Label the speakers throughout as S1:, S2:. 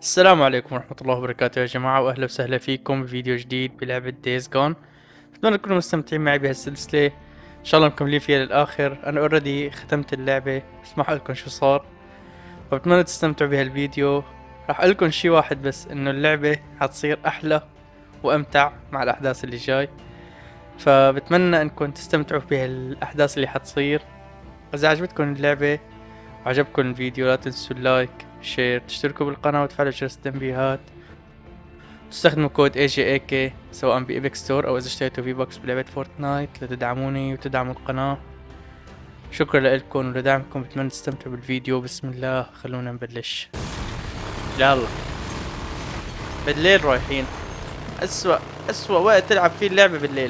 S1: السلام عليكم ورحمة الله وبركاته يا جماعة وأهلا وسهلا فيكم بفيديو جديد بلعبة دايز جون أتمنى تكونوا مستمتعين معي بهالسلسلة إن شاء الله مكملين فيها للآخر أنا اوريدي ختمت اللعبة بس ما حقلكم شو صار فبتمنى تستمتعوا بهالفيديو راح أقولكم شي واحد بس إنه اللعبة حتصير أحلى وأمتع مع الأحداث اللي جاي فبتمنى إنكم تستمتعوا بهالأحداث اللي حتصير إذا عجبتكم اللعبة وعجبكم الفيديو لا تنسوا اللايك شير تشتركوا بالقناة وتفعلوا جرس التنبيهات تستخدموا كود اي جي اي كي سواء بإيبك ستور أو إذا اشتريتوا في بوكس بلعبة فورتنايت لتدعموني وتدعموا القناة شكرا لكم ولدعمكم بتمنى تستمتعوا بالفيديو بسم الله خلونا نبلش يلا بالليل رايحين أسوأ أسوأ وقت تلعب فيه اللعبة بالليل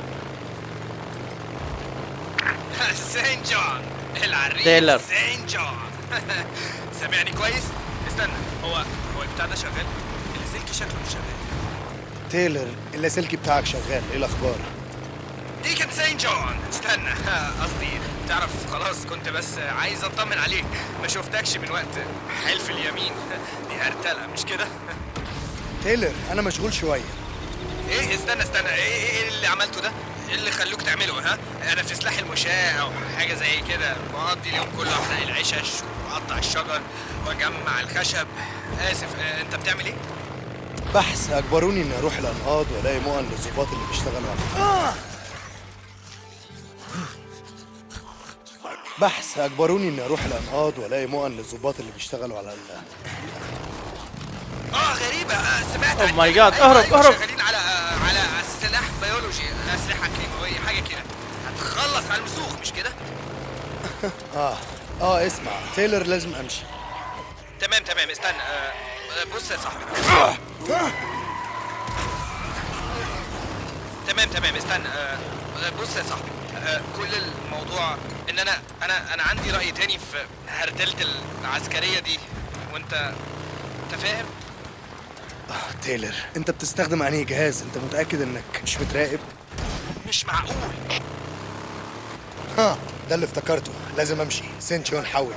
S2: سين جون العريس
S1: تايلر.
S2: سين جون سامعني كويس؟ استنى هو هو البتاع ده شغال؟ اللاسلكي شكله مش شغال
S3: تايلر اللاسلكي بتاعك شغال ايه الاخبار
S2: دي كان سين جون استنى قصدي تعرف خلاص كنت بس عايز اطمن عليك ما شفتكش من وقت حلف اليمين دي هرتلة مش كده؟
S3: تايلر انا مشغول شويه
S2: ايه استنى استنى ايه ايه ايه اللي عملته ده؟ ايه اللي خلوك تعمله ها؟ انا في سلاح المشاة او حاجة زي كده بقضي اليوم كله احرق العشش واقطع الشجر واجمع الخشب اسف اه، انت بتعمل ايه؟
S3: بحث اجبروني اني اروح الانقاض والاقي مؤن للظباط اللي بيشتغلوا على بحث اجبروني اني اروح الانقاض والاقي مؤن للظباط اللي بيشتغلوا على ال...
S2: اه غريبة آه سمعت
S1: Oh
S2: عن
S1: my
S2: كده.
S1: God،
S2: أيوة،
S1: اهرب،
S2: أيوة،
S1: اهرب.
S2: شغالين على آه على سلاح بيولوجي اسلحة كيماوية حاجة كده هتخلص على المسوخ مش كده؟
S3: اه اه اسمع تايلر لازم امشي
S2: تمام تمام استنى آه آه، بص يا صاحبي تمام تمام استنى آه آه، بص يا صاحبي آه كل الموضوع ان انا انا انا عندي رأي تاني في هرتلة العسكرية دي وانت انت فاهم؟
S3: آه تايلر انت بتستخدم انهي جهاز انت متاكد انك مش متراقب
S2: مش معقول
S3: ها ده اللي افتكرته لازم امشي سينشيون حول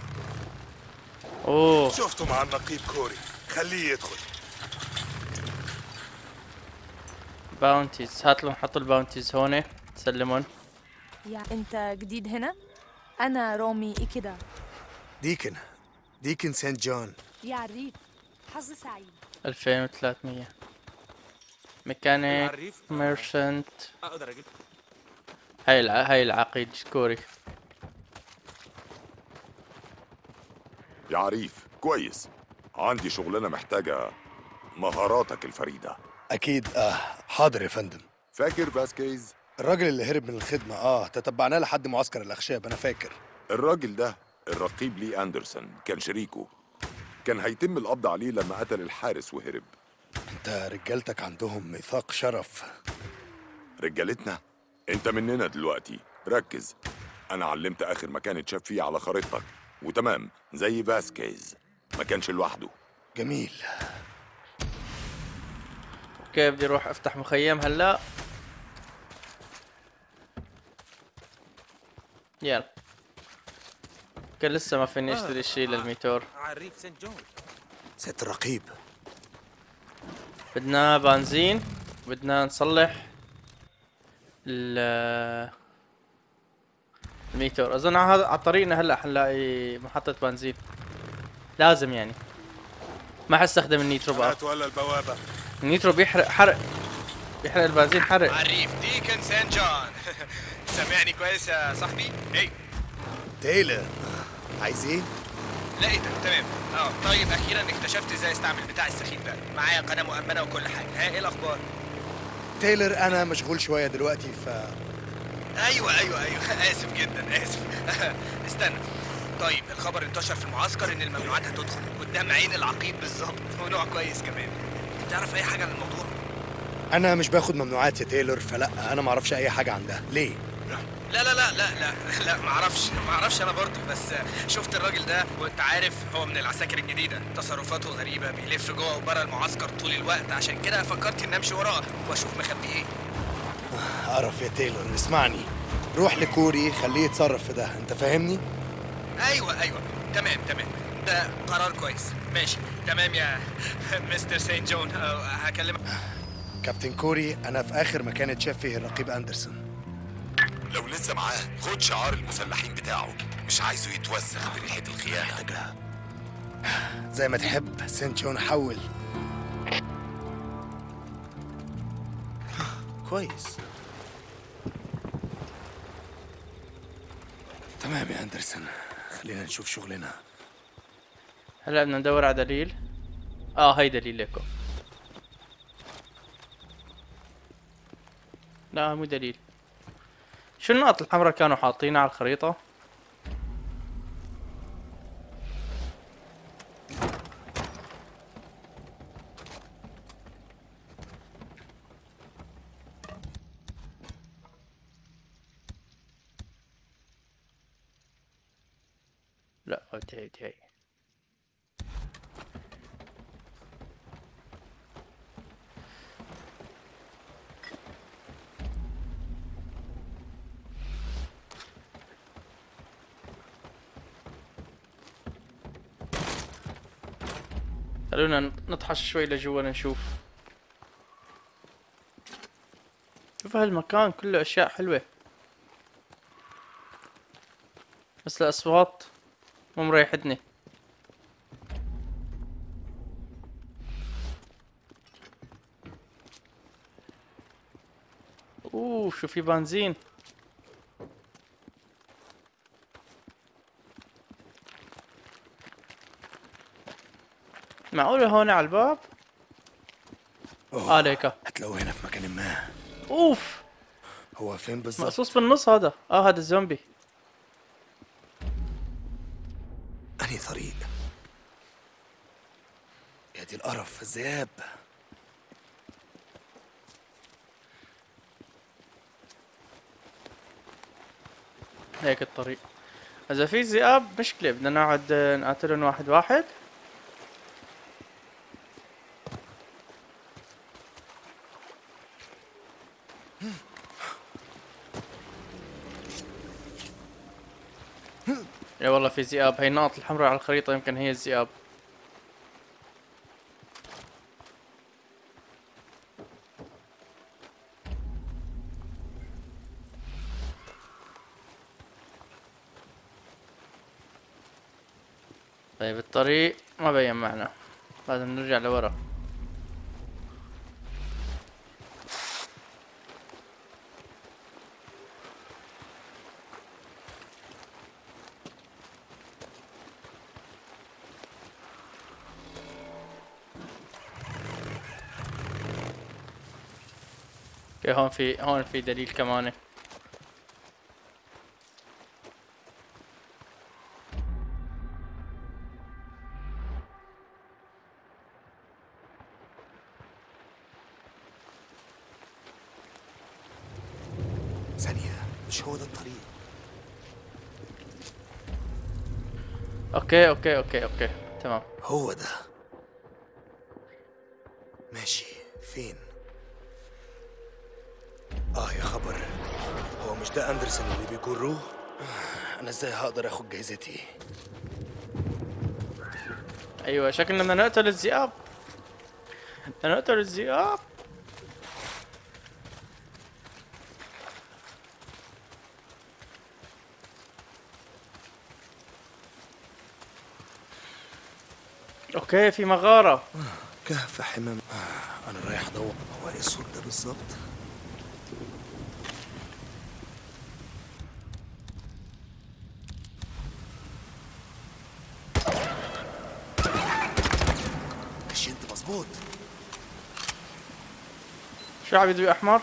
S1: أوه
S4: شفته مع النقيب كوري خليه يدخل
S1: باونتيز هات لهم حطوا الباونتيز هون سلمون
S5: يا انت جديد هنا انا رومي إيكيدا
S3: ديكن ديكن سانت جون
S5: يا عريف حظ سعيد
S1: 2300 ميكانيك
S4: العريف؟
S1: ميرشنت
S4: اقدر اجيب
S1: هاي الع... هاي العقيد كوري
S6: يا عريف كويس عندي شغلانة محتاجة مهاراتك الفريدة
S3: اكيد اه حاضر يا فندم
S6: فاكر فاسكيز؟
S3: الراجل اللي هرب من الخدمه اه تتبعناه لحد معسكر الاخشاب انا فاكر
S6: الراجل ده الرقيب لي أندرسون كان شريكه كان هيتم القبض عليه لما قتل الحارس وهرب
S3: انت رجالتك عندهم ميثاق شرف
S6: رجالتنا انت مننا دلوقتي ركز انا علمت اخر مكان اتشاف فيه على خريطتك وتمام زي فاسكيز ما كانش لوحده
S3: جميل
S1: اوكي بدي اروح افتح مخيم هلا يلا كان لسه ما فيني اشتري شيء للميتور
S4: عريف سنت جون
S3: ست الرقيب
S1: بدنا بنزين بدنا نصلح ال الميتور اظن على هذا على طريقنا هلا حنلاقي محطة بنزين لازم يعني ما حستخدم النيترو بقى
S4: هات ولا البوابه
S1: النيترو بيحرق حرق بيحرق البنزين حرق
S2: عريف دي كان سان جون سامعني كويس يا صاحبي؟ ايه
S3: تايلر عايز ايه
S2: لا ايه ده تمام اه طيب اخيرا اكتشفت ازاي استعمل بتاع السخيف ده معايا قناه مؤمنه وكل حاجه ها ايه الاخبار
S3: تايلر انا مشغول شويه دلوقتي ف
S2: ايوه ايوه ايوه اسف جدا اسف استنى طيب الخبر انتشر في المعسكر ان الممنوعات هتدخل قدام عين العقيد بالظبط ونوع كويس كمان تعرف اي حاجه عن الموضوع
S3: انا مش باخد ممنوعات يا تايلر فلا انا ما اعرفش اي حاجه عنها ليه
S2: لا لا لا لا لا لا ما اعرفش ما اعرفش انا برضه بس شفت الراجل ده وانت عارف هو من العساكر الجديده تصرفاته غريبه بيلف جوه وبره المعسكر طول الوقت عشان كده فكرت اني امشي وراه واشوف مخبي ايه
S3: اعرف يا تايلر اسمعني روح لكوري خليه يتصرف في ده انت فاهمني
S2: ايوه ايوه تمام تمام ده قرار كويس ماشي تمام يا مستر سين جون آه، هكلمك
S3: كابتن كوري انا في اخر مكان اتشاف فيه الرقيب اندرسون
S6: لو لسه معاه خد شعار المسلحين بتاعه مش عايزه يتوسخ بريحة الخيانة
S3: زي ما تحب سنت جون حول كويس تمام يا اندرسون خلينا نشوف شغلنا
S1: هلا بدنا ندور على دليل اه هي دليل لكم لا مو دليل شو النقط الحمراء كانوا حاطينها على الخريطة لا انتهي انتهي خلونا نطحش شوي لجوا نشوف شوف هالمكان كله اشياء حلوة بس الاصوات مو مريحتني اوه شو في بنزين معقولة هون على الباب؟ اه ليكا
S3: هتلاقوه هنا في مكان ما
S1: اوف
S3: هو فين بالظبط
S1: مقصوص بالنص هذا اه هذا الزومبي
S3: انهي طريق يا دي القرف الذئاب
S1: هيك الطريق اذا في ذئاب مشكلة بدنا نقعد آه، نقاتلهم واحد واحد يا والله في ذئاب هي النقط الحمراء على الخريطة يمكن هي الذئاب طيب الطريق ما بين معنا لازم نرجع لورا اوكي هون في هون في دليل كمان
S3: ثانية مش هو ده الطريق
S1: اوكي اوكي اوكي اوكي تمام
S3: هو ده ماشي فين اه يا خبر هو مش ده اندرسون اللي بيجروه انا ازاي هقدر اخد جايزتي
S1: ايوه شكلنا بدنا نقتل الذئاب بدنا نقتل الذئاب اوكي في مغارة
S3: كهف حمام آه انا رايح ادور هو ايه الصوت ده بالظبط ماشي انت مظبوط
S1: شو عم يدوي احمر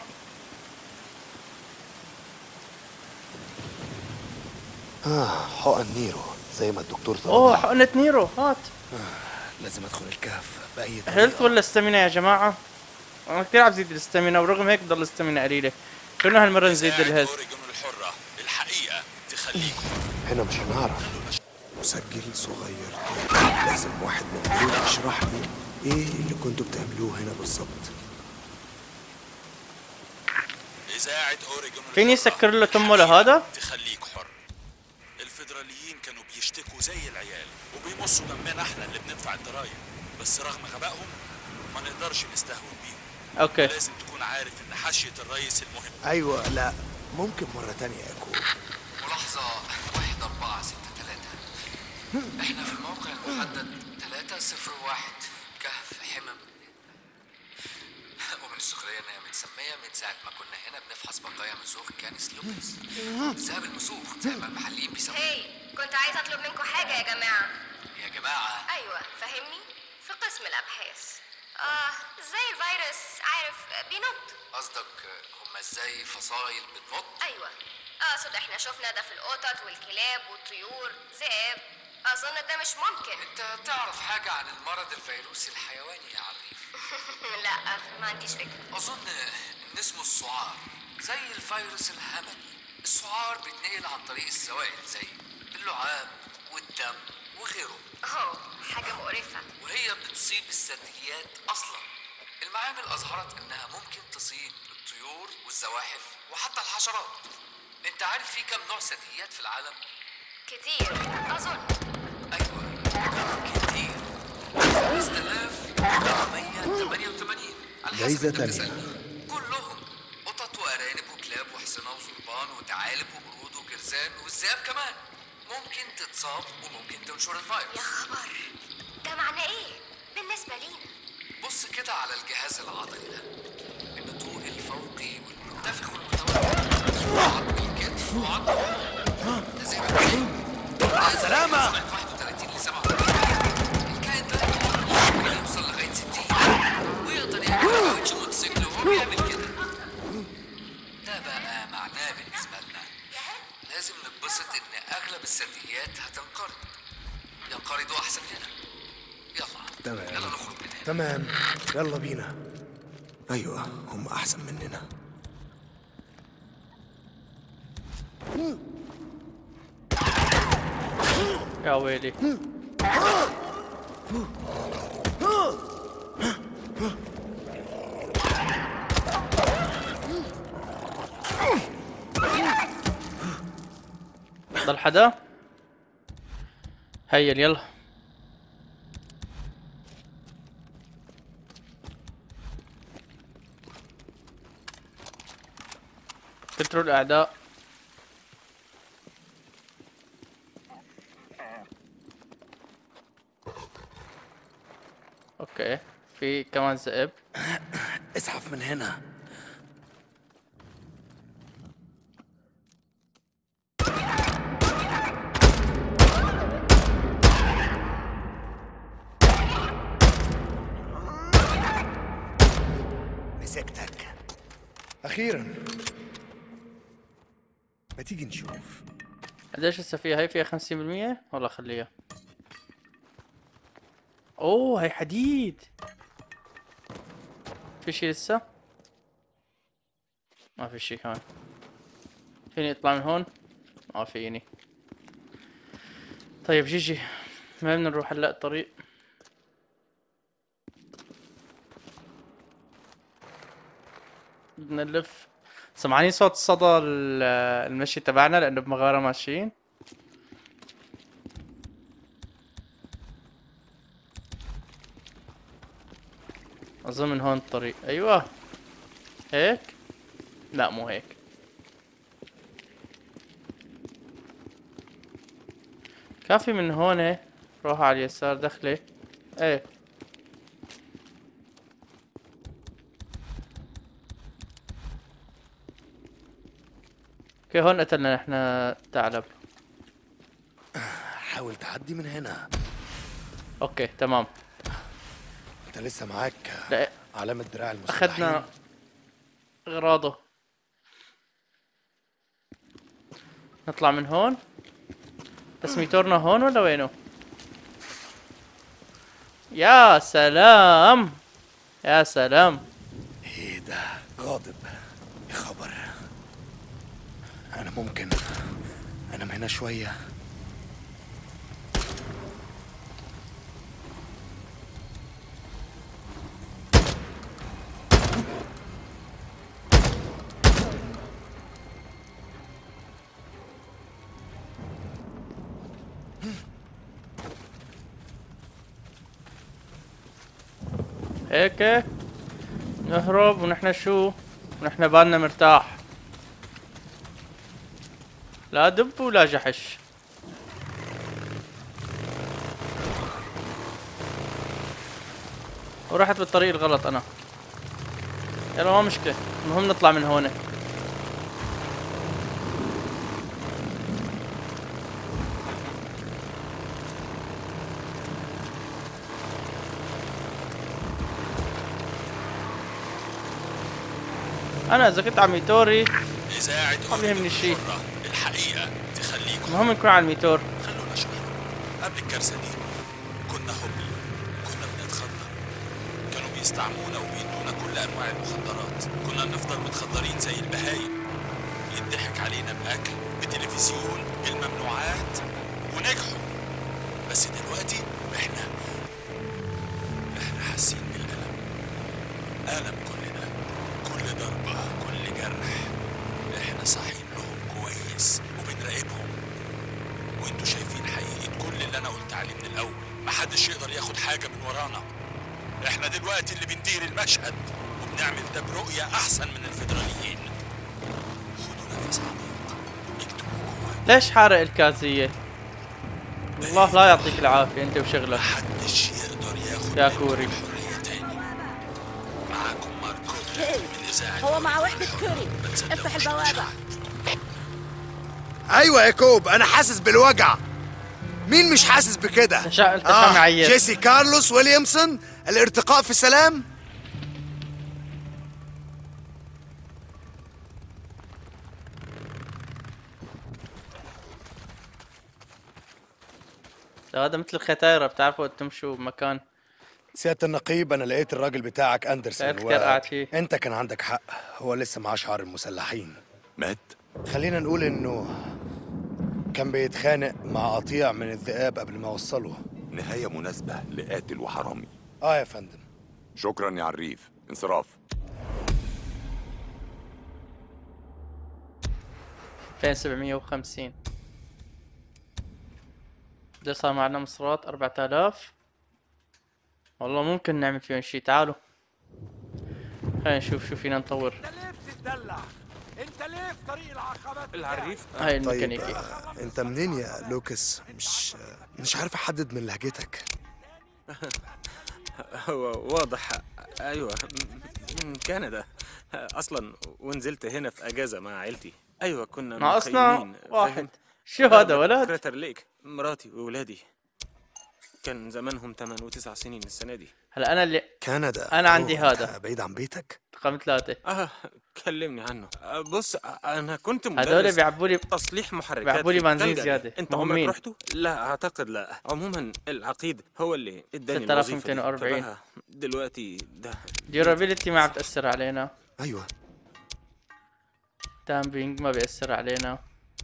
S3: اه حقن نيرو زي ما الدكتور
S1: اوه
S3: طلب
S1: حقنة نيرو هات
S3: لازم ادخل الكهف باي
S1: هيلث
S3: طريقه
S1: ولا استامينا يا جماعة انا كثير عم زيد الاستامينا ورغم هيك بضل الاستامينا قليلة شلون هالمرة نزيد
S6: ساعد
S1: الهيلث
S6: أوريجون الحرة الحقيقة تخليكم
S3: هنا مش هنعرف مسجل صغير كده لازم واحد من دول يشرح لي ايه اللي كنتوا بتعملوه هنا بالظبط
S6: إذاعة أوريجون
S1: فيني
S6: الحرة
S1: سكر له تمه لهذا؟
S6: تخليك حر الفيدراليين كانوا
S7: يشتكوا زي العيال وبيمصوا دمنا احنا اللي بندفع الضرايب بس رغم غبائهم ما نقدرش نستهون بيهم
S1: اوكي
S7: لازم تكون عارف ان حاشية الرئيس المهم
S3: ايوه لا ممكن مرة تانية يا كو
S8: ملاحظة واحد أربعة ستة تلاتة احنا في الموقع المحدد تلاتة صفر واحد كهف حمم ومن السخرية إنها متسمية من ساعة ما كنا هنا بنفحص بقايا مسوخ كانس لوبيس ذهب المسوخ زي ما المحليين بيسموه
S9: هاي كنت عايزة أطلب منكم حاجة يا جماعة
S8: يا جماعة
S9: أيوة فاهمني في قسم الأبحاث آه زي الفيروس عارف بينط
S8: قصدك هما ازاي فصائل بتنط
S9: أيوة أقصد إحنا شفنا ده في القطط والكلاب والطيور ذئاب أظن ده مش ممكن
S8: انت تعرف حاجة عن المرض الفيروسي الحيواني يا عريف
S9: لا ما عنديش فكرة
S8: أظن إن اسمه السعار زي الفيروس الهمجي السعار بيتنقل عن طريق السوائل زي اللعاب والدم وغيره
S9: أهو حاجة مقرفة
S8: وهي بتصيب الثدييات أصلا المعامل أظهرت إنها ممكن تصيب الطيور والزواحف وحتى الحشرات أنت عارف في كم نوع ثدييات في العالم؟
S9: كتير أظن
S8: أيوة كتير 5488 على حسب
S3: جايزة
S8: أنت
S3: تانية.
S8: بتسألني. كلهم قطط وأرانب وكلاب وحصنة وزربان وثعالب وقرود وجرذان والذئاب كمان ممكن تتصاب وممكن تنشر
S9: يا
S8: الفيروس
S9: خبر ده معناه إيه بالنسبة لينا
S8: بص كده على الجهاز العضلي ده النطوق الفوقي والمنتفخ والمتوازن وعظم الكتف وعظم ده زي ما
S3: سلامة
S8: 31 ل 37 الكائن ده ممكن يوصل لغايه 60 ويقدر يركب كاوتش موتوسيكل وهو بيعمل كده ده بقى معناه بالنسبه لنا لازم نتبسط ان اغلب الثدييات هتنقرض ينقرضوا احسن هنا يلا
S3: تمام.
S8: يلا نخرج من هنا
S3: تمام يلا بينا ايوه هم احسن مننا
S1: يا ويلي ضل حدا هيا يلا كتروا الأعداء اوكي في كمان ذئب
S3: اسحف من هنا مسكتك اخيرا ما تيجي نشوف
S1: قديش لسه فيها هي فيها خمسين بالمية والله خليها اوه هي حديد في شي لسه ما في شي كمان فيني اطلع من هون ما فيني طيب جيجي ما بدنا نروح هلا الطريق بدنا نلف سمعانين صوت صدى ال- المشي تبعنا لانه بمغارة ماشيين اظن من هون الطريق ايوه هيك لا مو هيك كافي من هون روح على اليسار دخلة ايه اوكي هون قتلنا نحن ثعلب
S3: حاول تعدي من هنا
S1: اوكي تمام
S3: انت لسه معاك
S1: لا
S3: علامة دراع المسلحين
S1: اخذنا اغراضه نطلع من هون بس ميتورنا هون ولا وينه يا سلام يا سلام
S3: ايه ده غاضب يا خبر انا ممكن انام هنا شوية
S1: هيك نهرب ونحن شو ونحن بالنا مرتاح لا دب ولا جحش ورحت بالطريق الغلط انا يلا ما مشكلة المهم نطلع من هون انا اذا كنت على ميتوري
S7: إذاعة
S1: ما بيهمني شيء.
S7: الحرة. الحقيقة تخليكم
S1: المهم نكون على الميتور
S7: خلونا اشرح قبل الكارثة دي كنا هبل كنا بنتخدر كانوا بيستعمونا وبيدونا كل أنواع المخدرات كنا بنفضل متخدرين زي البهايم يضحك علينا بأكل بتلفزيون بالممنوعات ونجحوا بس دلوقتي احنا احنا حاسين بالألم ألم كلنا كل ضربة كل جرح احنا صاحيين لهم كويس وبنراقبهم وانتوا شايفين حقيقة كل اللي انا قلت عليه من الاول محدش يقدر ياخد حاجة من ورانا احنا دلوقتي اللي بندير المشهد وبنعمل ده برؤية احسن من الفيدراليين خدوا نفس عميق اكتبوا جواكم
S1: ليش حارق الكازية الله لا يعطيك العافية انت وشغلك
S7: محدش يقدر ياخد
S1: يا
S7: منكم
S1: كوري.
S7: الحرية تاني معاكم ماركو من اذاعة
S10: هو مع وحدة كوري
S7: ما تصدقوش
S10: افتح البوابة
S7: المشاهد.
S3: ايوه يا كوب انا حاسس بالوجع مين مش حاسس بكده
S1: انت شا- انت شا معير.
S3: جيسي كارلوس ويليامسون الارتقاء في سلام
S1: هذا مثل الختايرة بتعرفوا تمشوا بمكان
S3: سيادة النقيب أنا لقيت الراجل بتاعك أندرسون
S1: لقيت كتير قاعد فيه.
S3: أنت كان عندك حق هو لسه معاه شعار المسلحين
S6: مات
S3: خلينا نقول إنه كان بيتخانق مع قطيع من الذئاب قبل ما وصله
S6: نهاية مناسبة لقاتل وحرامي
S3: آه يا فندم
S6: شكرا يا عريف انصراف
S1: 2750 ده صار معنا مصرات 4000 والله ممكن نعمل فيهم شي تعالوا خلينا نشوف شو فينا نطور
S4: انت ليه بتتدلع انت ليه في طريق العقبات
S7: العريف
S1: هاي
S3: طيب
S1: الميكانيكي
S3: آه، أنت منين يا لوكس مش مش عارف أحدد من لهجتك
S11: هو واضح ايوه من كندا اصلا ونزلت هنا في اجازه مع عيلتي ايوه كنا
S1: ناقصنا
S11: مخيمين،
S1: واحد
S11: فاهم؟
S1: شو هذا ولد
S11: كراتر ليك مراتي وولادي كان زمانهم 8 و9 سنين السنه دي
S1: هلا انا اللي
S3: كندا
S1: أنا عندي
S3: أوه،
S1: هذا.
S3: أنت بعيد عن بيتك
S1: رقم ثلاثة
S11: اه كلمني عنه آه، بص آه، انا كنت
S1: هذول
S11: مدرس
S1: بيعبوا لي
S11: تصليح محركات
S1: بيعبوا لي
S11: في
S1: بنزين
S11: كالجاري.
S1: زيادة.
S11: انت
S1: مهمين.
S11: عمرك رحتوا لا اعتقد لا عموما العقيد هو اللي اداني
S1: 6240.
S11: الوظيفه دي. فبقى دلوقتي ده
S1: ديورابيلتي ما عم تأثر علينا
S3: أيوة
S1: تامبينج ما بيأثر علينا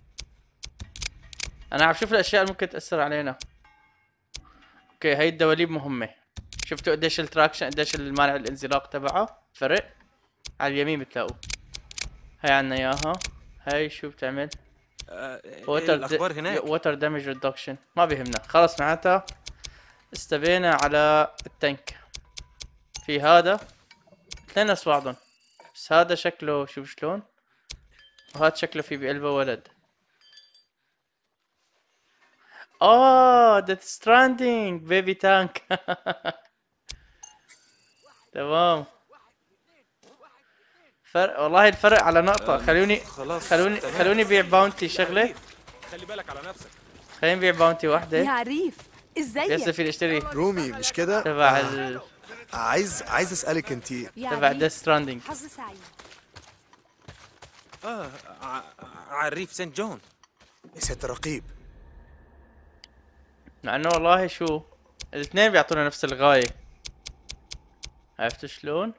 S1: انا عم شوف الاشياء اللي ممكن تأثر علينا اوكي هاي الدواليب مهمة شفتوا قديش التراكشن قديش المانع الانزلاق تبعه فرق على اليمين بتلاقوا هاي عنا اياها هاي شو بتعمل
S11: آه، إيه
S1: ووتر
S11: الاخبار هناك
S1: ووتر دامج ريدكشن ما بيهمنا خلص معناتها استبينا على التانك في هذا اثنين نفس بعضهم بس هذا شكله شوف شلون وهذا شكله في بقلبه ولد اه ديث ستراندينج بيبي تانك تمام فرق والله الفرق على نقطة خلوني
S11: خلاص
S1: خلوني
S11: تمام.
S1: خلوني بيع باونتي شغلة
S11: خلي بالك على نفسك
S1: خليني نبيع باونتي
S5: يا
S1: واحدة
S5: عريف
S1: ياسر
S5: ازيك
S1: في اشتري
S3: رومي مش كده
S1: تبع
S3: آه،
S1: ال
S3: عايز عايز أسألك أنت
S5: يا
S1: تبع
S5: عريف
S1: ديث ستراندينج
S5: حظ سعيد
S11: اه ع- على الريف سانت جون
S3: سيادة الرقيب
S1: مع انه والله شو الاثنين بيعطونا نفس الغاية عرفتوا شلون؟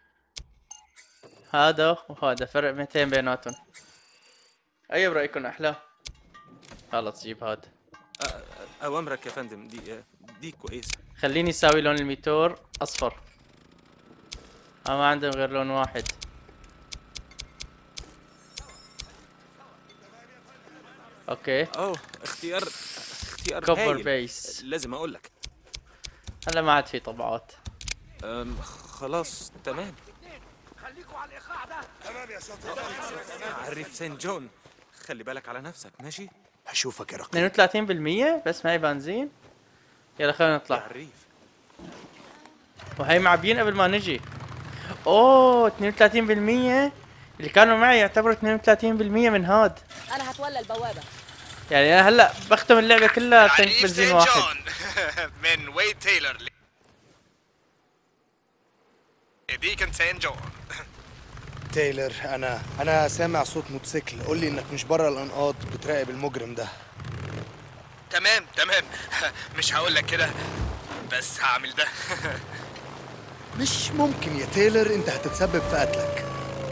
S1: هذا وهذا فرق 200 بيناتهم اي برأيكم احلى؟ خلص جيب هذا
S11: اوامرك يا فندم دي آه، دي كويسه
S1: خليني اساوي لون الميتور اصفر آه ما عندهم غير لون واحد اوكي
S11: اوه اختيار اختيار
S1: كوبر
S11: هايل.
S1: بيس
S11: لازم اقول لك
S1: هلا ما عاد في طبعات
S11: أم خلاص تمام
S4: خليكوا على الايقاع ده
S3: تمام يا شاطر
S11: عريف سانت جون خلي بالك على نفسك ماشي
S3: هشوفك يا رقيب
S1: 32% بس معي بنزين يلا خلينا
S11: يا
S1: نطلع
S11: عريف
S1: وهي معبيين قبل ما نجي اوه 32% اللي كانوا معي يعتبروا 32% من هاد
S10: انا هتولى البوابه
S1: يعني انا هلا بختم اللعبه كلها تنك
S2: عريف
S1: بنزين
S2: سين
S1: واحد
S2: جون من ويد تايلر دي كان سين جون
S3: تايلر انا انا سامع صوت موتوسيكل قول لي انك مش بره الانقاض بتراقب المجرم ده
S2: تمام تمام مش هقول لك كده بس هعمل ده
S3: مش ممكن يا تايلر انت هتتسبب في قتلك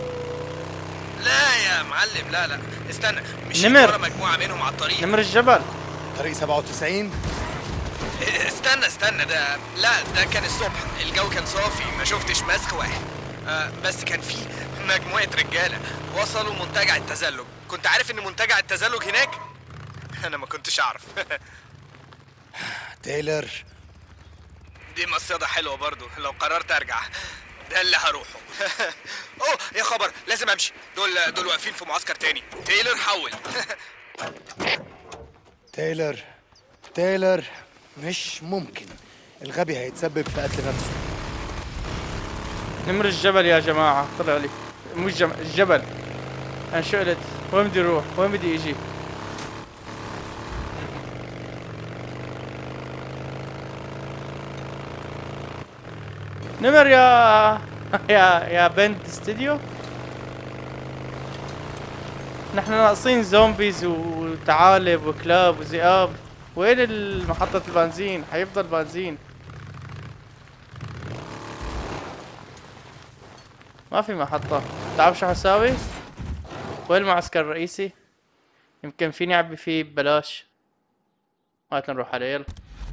S2: لا يا معلم لا لا استنى مش
S1: نمر.
S2: ورا مجموعه منهم على الطريق
S1: نمر الجبل
S3: طريق 97
S2: استنى استنى ده لا ده كان الصبح الجو كان صافي ما شفتش مسخ واحد آه بس كان في مجموعة رجالة وصلوا منتجع التزلج كنت عارف ان منتجع التزلج هناك انا ما كنتش اعرف
S3: تايلر
S2: دي مصيدة حلوة برضو لو قررت ارجع ده اللي هروحه اوه يا خبر لازم امشي دول دول واقفين في معسكر تاني تايلر حول
S3: تايلر تايلر مش ممكن الغبي هيتسبب في قتل نفسه
S1: نمر الجبل يا جماعة طلع لي مش جم... الجبل انا شو قلت وين بدي اروح وين بدي اجي نمر يا يا يا بند استوديو نحن ناقصين زومبيز وثعالب وكلاب وذئاب وين محطة البنزين حيفضل بنزين ما في محطة تعرف شو حساوي؟ وين المعسكر الرئيسي؟ يمكن فيني اعبي فيه ببلاش هات نروح عليه يلا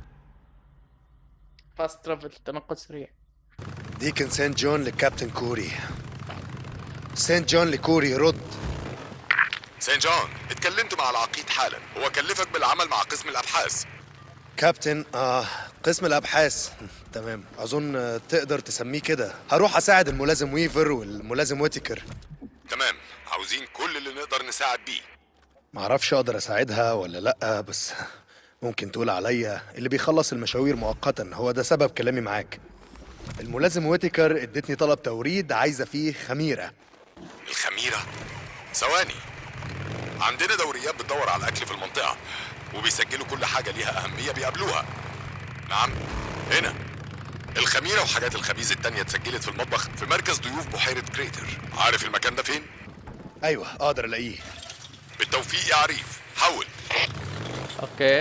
S1: فاست ترافل تنقل سريع
S3: ديكن سانت جون للكابتن كوري سانت جون لكوري رد
S6: سين جون اتكلمت مع العقيد حالا هو كلفك بالعمل مع قسم الابحاث
S3: كابتن آه قسم الابحاث تمام اظن آه، تقدر تسميه كده هروح اساعد الملازم ويفر والملازم ويتكر
S6: تمام عاوزين كل اللي نقدر نساعد بيه
S3: معرفش اقدر اساعدها ولا لا بس ممكن تقول عليا اللي بيخلص المشاوير مؤقتا هو ده سبب كلامي معاك الملازم ويتكر ادتني طلب توريد عايزه فيه خميره
S6: الخميرة ثواني عندنا دوريات بتدور على الأكل في المنطقة وبيسجلوا كل حاجة ليها أهمية بيقابلوها نعم هنا الخميرة وحاجات الخبيز التانية اتسجلت في المطبخ في مركز ضيوف بحيرة كريتر عارف المكان ده فين؟
S3: ايوه اقدر الاقيه
S6: بالتوفيق يا عريف حول
S1: اوكي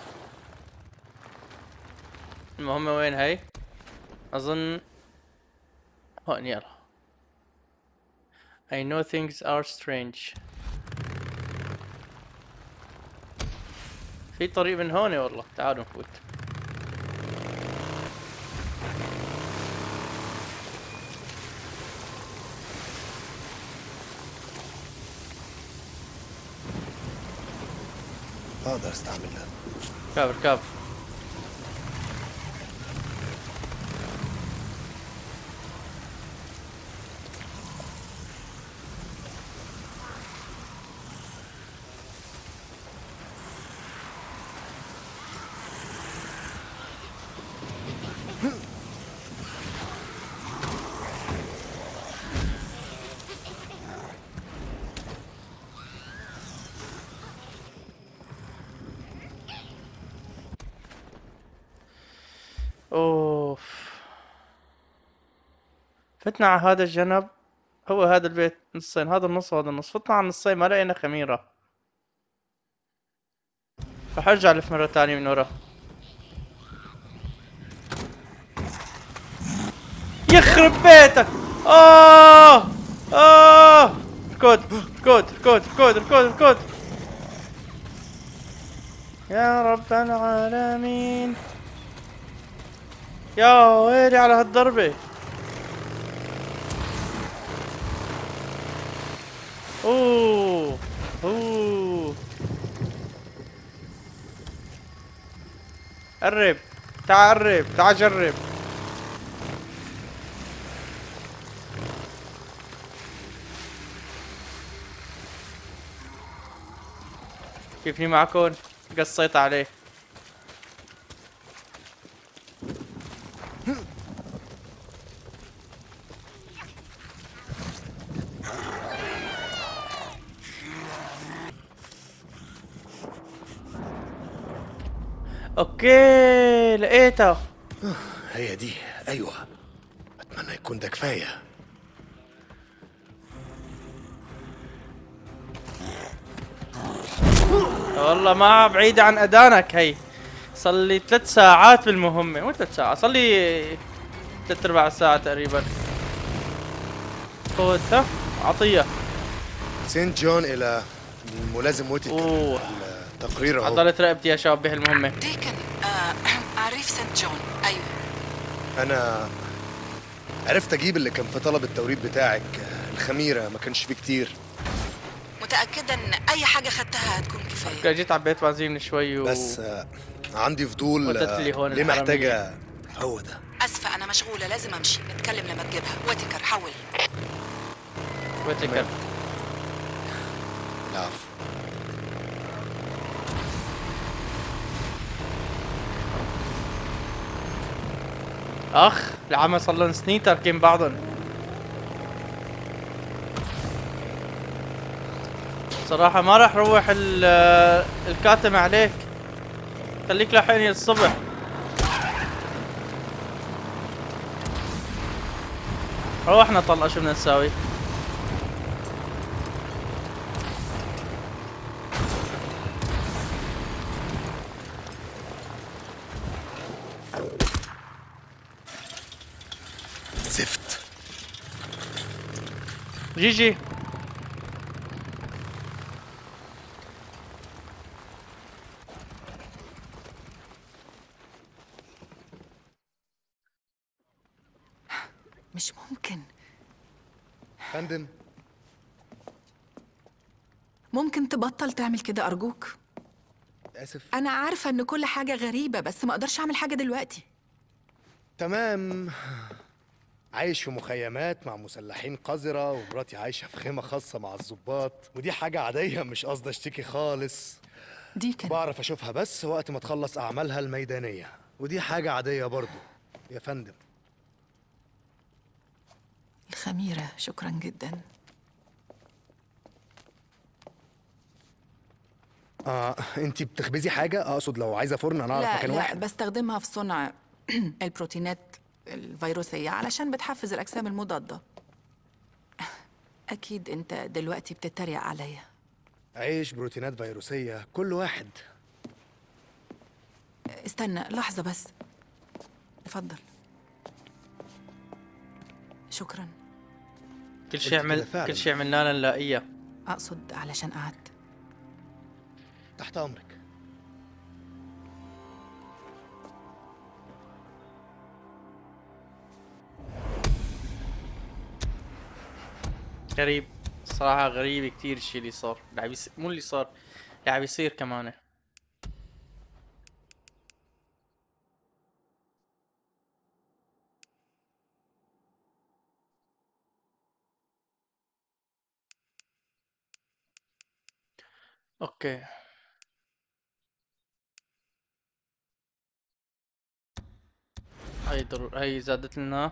S1: المهمة وين هي؟ اظن هون يلا I know things are strange في طريق من هون والله تعالوا نفوت
S3: اقدر استعملها
S1: كابر كابر اوف فتنا على هذا الجنب هو هذا البيت نصين هذا النص وهذا النص فتنا على النصين ما لقينا خميرة راح ارجع الف مرة تانية من ورا يخرب بيتك اه اه ركود ركود ركود ركود ركود ركود يا رب العالمين يا ويلي على هالضربة اوه اوه قرب تعال قرب تعال جرب كيفني معكم قصيت عليه اوكي لقيتها
S3: هي دي ايوه اتمنى يكون ده كفايه
S1: والله ما بعيدة عن أدانك هي صار لي ثلاث ساعات بالمهمة مو ثلاث ساعات صار لي ثلاث أرباع ساعة تقريبا خذ ها عطية
S3: سينت جون الى الملازم ويتكر
S1: اوه
S3: التقرير اهو
S1: عضلت رقبتي يا شباب بهالمهمة
S10: ديكن آه عريف سنت جون ايوه
S3: انا عرفت اجيب اللي كان في طلب التوريد بتاعك الخميره ما كانش فيه كتير
S10: متاكده ان اي حاجه خدتها هتكون كفايه
S1: اوكي جيت عبيت بنزين من شوي و...
S3: بس آه، عندي فضول
S1: وتت
S3: آه،
S1: لي هون
S3: ليه
S1: الحرامية.
S3: محتاجه هو ده
S10: اسفه انا مشغوله لازم امشي نتكلم لما تجيبها واتكر حول
S1: ويتكر
S3: العفو
S1: اخ العمى صار لهم سنين تاركين بعضهم صراحة ما راح روح ال- الكاتم عليك خليك لحين الصبح روحنا طلع شو بدنا نساوي
S3: زفت
S1: جي جي
S10: مش ممكن
S3: فندم
S10: ممكن تبطل تعمل كده ارجوك
S3: اسف
S10: انا عارفه ان كل حاجه غريبه بس ما اقدرش اعمل حاجه دلوقتي
S3: تمام عايش في مخيمات مع مسلحين قذرة ومراتي عايشة في خيمة خاصة مع الضباط ودي حاجة عادية مش قصدي اشتكي خالص
S10: ديكن
S3: بعرف اشوفها بس وقت ما تخلص اعمالها الميدانية ودي حاجة عادية برضو يا فندم
S10: الخميره شكرا جدا
S3: اه انتي بتخبزي حاجة اقصد لو عايزة فرن انا اعرف
S10: لا
S3: مكان
S10: لا
S3: واحد
S10: بستخدمها في صنع البروتينات الفيروسيه علشان بتحفز الاجسام المضاده اكيد انت دلوقتي بتتريق عليا
S3: عيش بروتينات فيروسية كل واحد
S10: استنى لحظه بس اتفضل شكرا
S1: كل شيء
S3: قلت
S1: عمل
S3: كده فعلاً.
S1: كل شيء عملناه نلاقيها
S10: اقصد علشان قعدت
S3: تحت امرك
S1: غريب صراحة غريب كتير الشيء اللي صار اللي عم يصير مو اللي صار اللي عم يصير كمان اوكي هاي ضرور هاي زادت لنا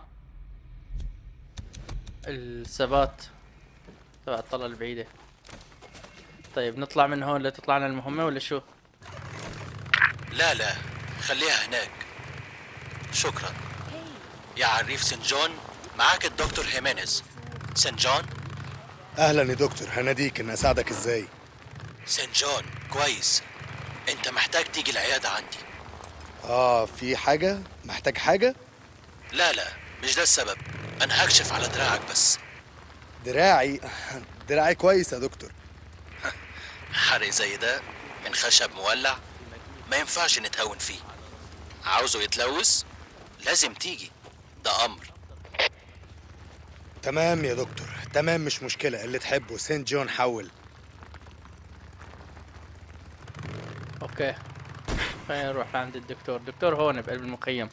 S1: الثبات تبع الطلة البعيدة طيب نطلع من هون لتطلعنا المهمة ولا شو؟
S7: لا لا خليها هناك شكرا يا عريف سن جون معاك الدكتور هيمينيز سن جون
S3: اهلا يا دكتور هناديك ان اساعدك ازاي
S7: سن جون كويس انت محتاج تيجي العيادة عندي
S3: اه في حاجة محتاج حاجة
S7: لا لا مش ده السبب انا هكشف على دراعك بس
S3: دراعي دراعي كويس يا دكتور
S7: حرق زي ده من خشب مولع ما ينفعش نتهاون فيه عاوزه يتلوث لازم تيجي ده امر
S3: تمام يا دكتور تمام مش مشكلة اللي تحبه سينت جون حول
S1: اوكي خلينا نروح لعند الدكتور دكتور هون بقلب المخيم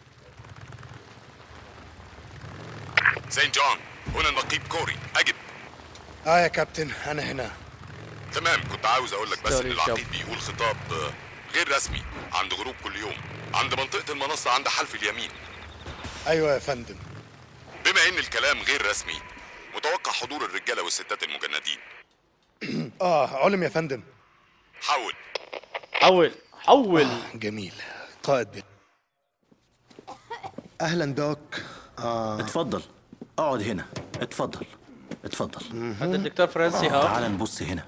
S6: سين جون هنا النقيب كوري أجب
S3: اه يا كابتن انا هنا
S6: تمام كنت عاوز اقول لك بس ان
S1: Story
S6: العقيد
S1: job.
S6: بيقول خطاب آه، غير رسمي عند غروب كل يوم عند منطقة المنصة عند حلف اليمين
S3: ايوه يا فندم
S6: بما ان الكلام غير رسمي متوقع حضور الرجالة والستات المجندين
S3: اه علم يا فندم
S6: حول
S1: حول حول
S3: جميل قائد بي. اهلا دوك آه.
S12: اتفضل اقعد هنا اتفضل اتفضل
S1: هذا الدكتور فرنسي ها
S12: تعال نبص هنا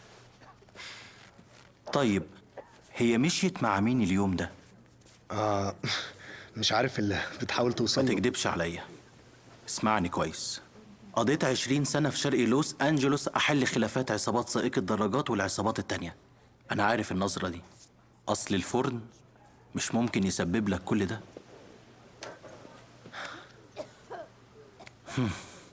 S12: طيب هي مشيت مع مين اليوم ده
S3: آه. مش عارف اللي بتحاول توصل
S12: ما
S3: له.
S12: تكدبش عليا اسمعني كويس قضيت عشرين سنة في شرق لوس أنجلوس أحل خلافات عصابات سائق الدراجات والعصابات التانية أنا عارف النظرة دي أصل الفرن مش ممكن يسبب لك كل ده هم.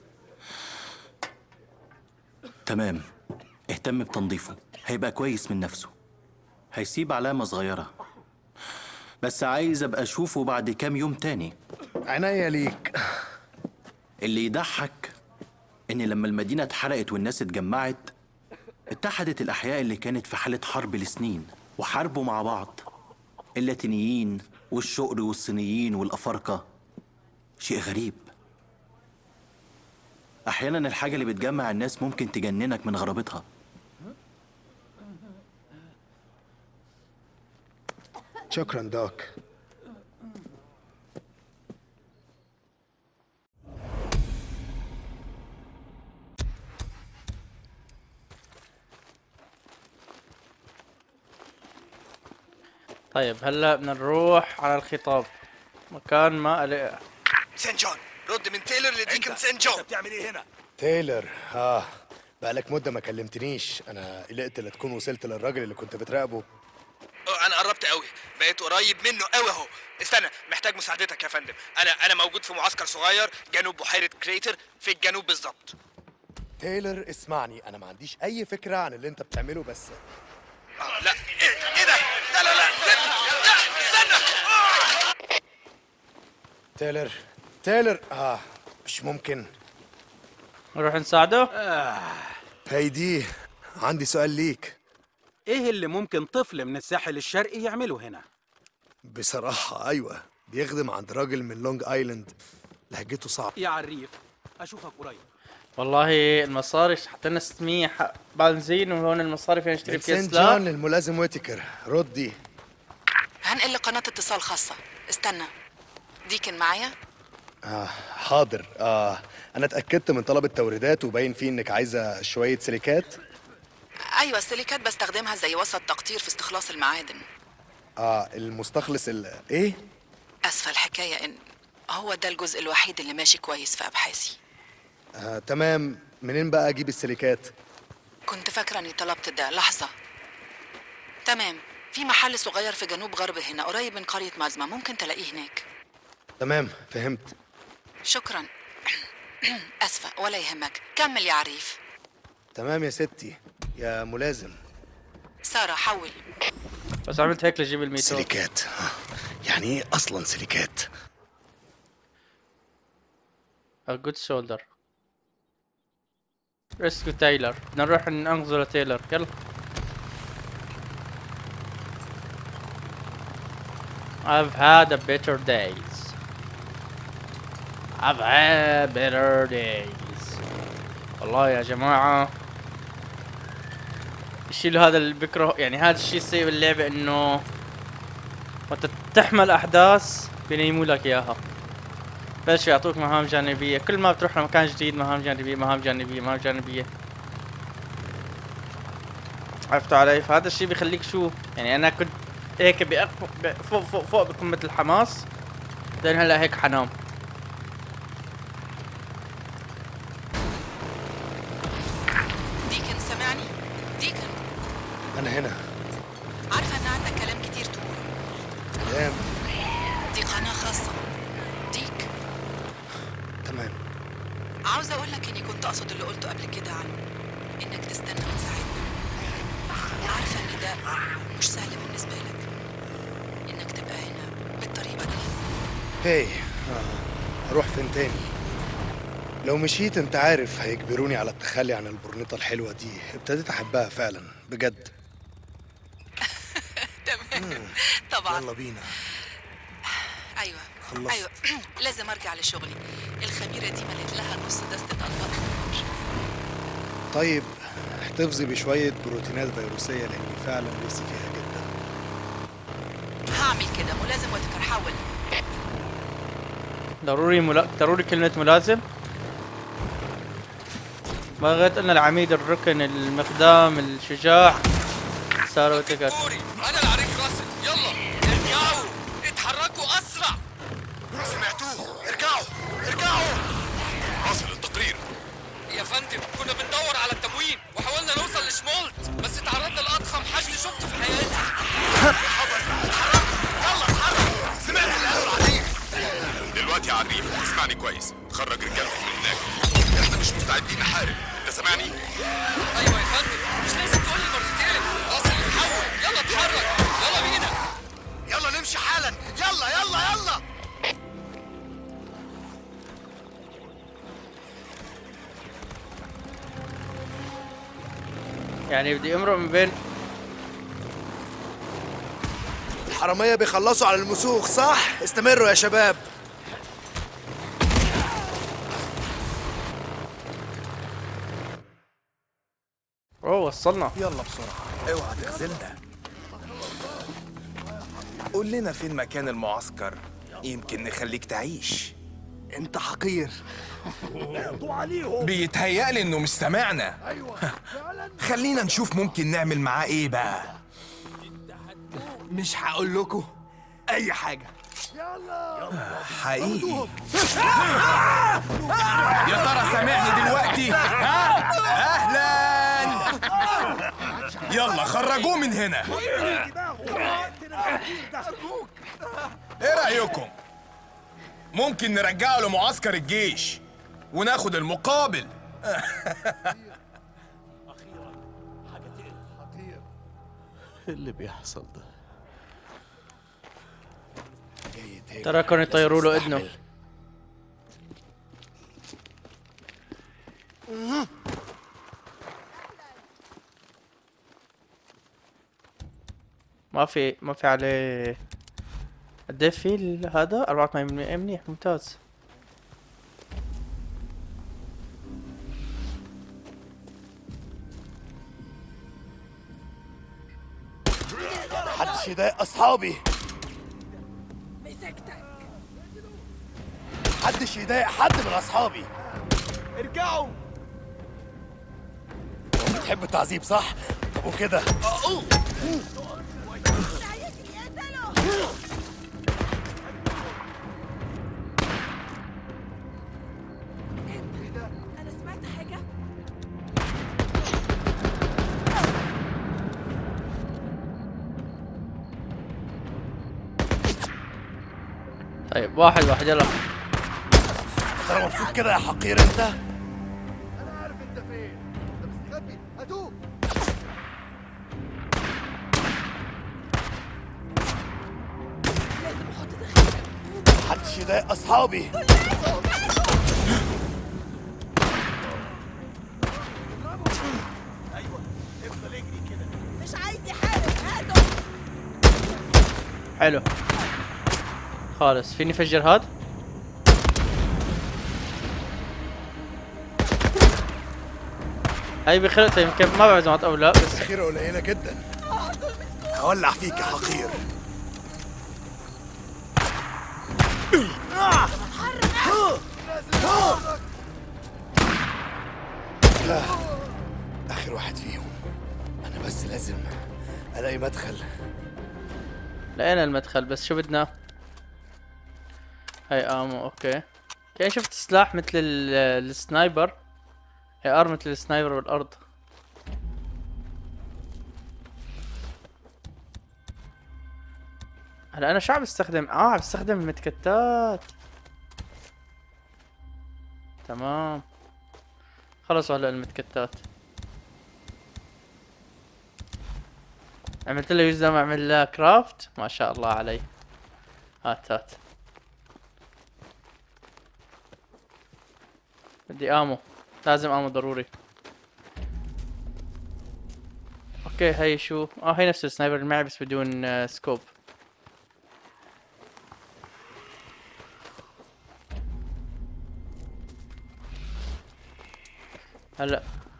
S12: تمام اهتم بتنظيفه هيبقى كويس من نفسه هيسيب علامة صغيرة بس عايز أبقى أشوفه بعد كام يوم تاني
S3: عناية ليك
S12: اللي يضحك إن لما المدينة اتحرقت والناس اتجمعت اتحدت الأحياء اللي كانت في حالة حرب لسنين وحاربوا مع بعض اللاتينيين والشقر والصينيين والأفارقة شيء غريب أحيانا الحاجة اللي بتجمع الناس ممكن تجننك من غرابتها
S3: شكرا دوك
S1: طيب هلا بدنا نروح على الخطاب مكان ما ألاقي
S2: سان جون رد من تايلور لديكن سان جون
S4: بتعمل ايه هنا؟
S3: تايلر اه بقالك مدة ما كلمتنيش انا قلقت لا تكون وصلت للراجل اللي كنت بتراقبه
S2: اه انا قربت قوي بقيت قريب منه قوي اهو استنى محتاج مساعدتك يا فندم انا انا موجود في معسكر صغير جنوب بحيره كريتر في الجنوب بالظبط
S3: تايلر اسمعني انا ما عنديش اي فكرة عن اللي انت بتعمله بس
S2: آه لا ايه, إيه ده لا لا لا لا استنى آه.
S3: تايلر تايلر اه مش ممكن
S1: نروح نساعده
S3: هيدي عندي سؤال ليك
S4: ايه اللي ممكن طفل من الساحل الشرقي يعمله هنا؟
S3: بصراحة ايوه بيخدم عند راجل من لونج ايلاند لهجته صعب
S4: يا عريف اشوفك قريب
S1: والله المصاري حطينا 600 ح- بنزين وهون المصاري فينا نشتري
S3: من
S1: فيها
S3: سنت
S1: سلاح
S3: جون للملازم ويتكر ردي
S10: هنقل لقناة اتصال خاصة استنى ديكن معايا
S3: آه حاضر آه أنا اتأكدت من طلب التوريدات وباين فيه إنك عايزة شوية سيليكات
S10: أيوة السيليكات بستخدمها زي وسط تقطير في استخلاص المعادن
S3: آه المستخلص ال إيه؟
S10: أسفة الحكاية إن هو ده الجزء الوحيد اللي ماشي كويس في أبحاثي
S3: آه تمام منين بقى أجيب السيليكات؟
S10: كنت فاكرة إني طلبت ده لحظة تمام في محل صغير في جنوب غرب هنا قريب من قرية مازما ممكن تلاقيه هناك
S3: تمام فهمت
S10: شكرا أسفة ولا يهمك كمل يا عريف
S3: تمام يا ستي يا ملازم
S10: سارة حول
S1: بس عملت هيك لجيب الميتون
S3: سيليكات آه، يعني إيه أصلا سيليكات؟
S1: A good shoulder ريسكو تايلر بدنا نروح ننقذه لتايلر يلا I've had a better days I've had better days والله يا جماعة الشيء اللي هذا اللي بكره يعني هذا الشيء السيء باللعبة انه وانت تحمل احداث بينيموا لك اياها بلشوا يعطوك مهام جانبية كل ما بتروح لمكان جديد مهام جانبية مهام جانبية مهام جانبية عرفتوا علي فهذا الشيء بيخليك شو يعني انا كنت هيك بأق- ب- فوق فوق فوق بقمة الحماس بعدين هلا هيك حنام
S10: ديكن سمعني ديكن
S3: أنا هنا
S10: عارفة إن عندك كلام كتير تقوله
S3: تمام
S10: دي قناة خاصة ديك
S3: تمام
S10: عاوزة أقول لك إني كنت أقصد اللي قلته قبل كده عن إنك تستنى وتساعدنا عارفة إن ده مش سهل بالنسبة لك إنك تبقى هنا بالطريقة دي
S3: هي آه. أروح فين تاني؟ لو مشيت انت عارف هيجبروني على التخلي عن البرنيطة الحلوة دي ابتديت احبها فعلا بجد
S10: تمام طبعا
S3: يلا بينا
S10: ايوه
S3: خلصت.
S10: ايوه لازم ارجع لشغلي الخميره دي مليت لها نص دستة اطباق
S3: طيب احتفظي بشوية بروتينات فيروسية لاني فعلا نفسي فيها جدا
S10: هعمل كده ملازم وتكر حول
S1: ضروري ملا... ضروري كلمة ملازم ما غيرت قلنا العميد الركن المقدام الشجاع صار وتكت
S2: انا العريف راسل يلا ارجعوا اتحركوا اسرع
S6: سمعتوه ارجعوا ارجعوا واصل التقرير
S2: يا فندم كنا بندور على التموين وحاولنا نوصل لشمولت بس اتعرضنا لاضخم حشد شفته في حياتي
S6: سمعت اللي قالوا العريف دلوقتي يا عريف اسمعني كويس خرج رجالتك من هناك احنا مش مستعدين نحارب انت سامعني
S2: ايوه يا فندم مش لازم تقول لي مرتين راسل اتحول يلا اتحرك يلا بينا
S6: يلا نمشي حالا يلا يلا يلا
S1: يعني بدي امرق من بين
S3: الحرامية بيخلصوا على المسوخ صح؟ استمروا يا شباب
S1: اوه وصلنا
S13: يلا بسرعة اوعى تخزلنا قول لنا فين مكان المعسكر يمكن نخليك تعيش
S14: انت حقير
S13: بيتهيألي انه مش سامعنا خلينا نشوف ممكن نعمل معاه ايه بقى
S14: مش هقول لكم اي حاجه
S13: حقيقي يا ترى سامعني دلوقتي ها اهلا يلا خرجوه من هنا ايه رايكم ممكن نرجعه لمعسكر الجيش وناخد المقابل
S12: ايه اللي بيحصل ده
S1: ترى كانوا يطيروا له اذنه ما في ما في عليه قد ايه في ال- هذا 84% منيح ممتاز
S3: محدش يضايق اصحابي
S5: مسكتك
S3: محدش يضايق حد من اصحابي
S14: ارجعوا
S3: بتحب التعذيب صح؟ طب وكده
S5: انا سمعت حاجه
S1: طيب واحد واحد يلا
S3: ترى مبسوط كده يا حقير انت؟
S14: انا عارف انت فين انت مستخبي هاتوه
S5: لازم احط ذخيره
S3: محدش يضايق اصحابي
S5: مش عايز يحارب هاتوا
S1: حلو خالص فيني فجر هاد هاي بخلق يمكن ما بعرف اذا مات او لا بس
S3: ذخيرة قليلة جدا هولع فيك يا حقير لا اخر واحد فيهم انا بس لازم الاقي مدخل
S1: لقينا المدخل بس شو بدنا هاي امو اوكي يعني شفت سلاح مثل ال- السنايبر هي ار مثل السنايبر بالارض هلا انا شو عم بستخدم اه عم بستخدم المتكتات تمام خلصوا هلا المتكتات عملت له يوز ما اعمل له كرافت ما شاء الله علي هات هات بدي امو لازم امو ضروري اوكي هي شو اه هي نفس السنايبر اللي معي بس بدون آه سكوب هلا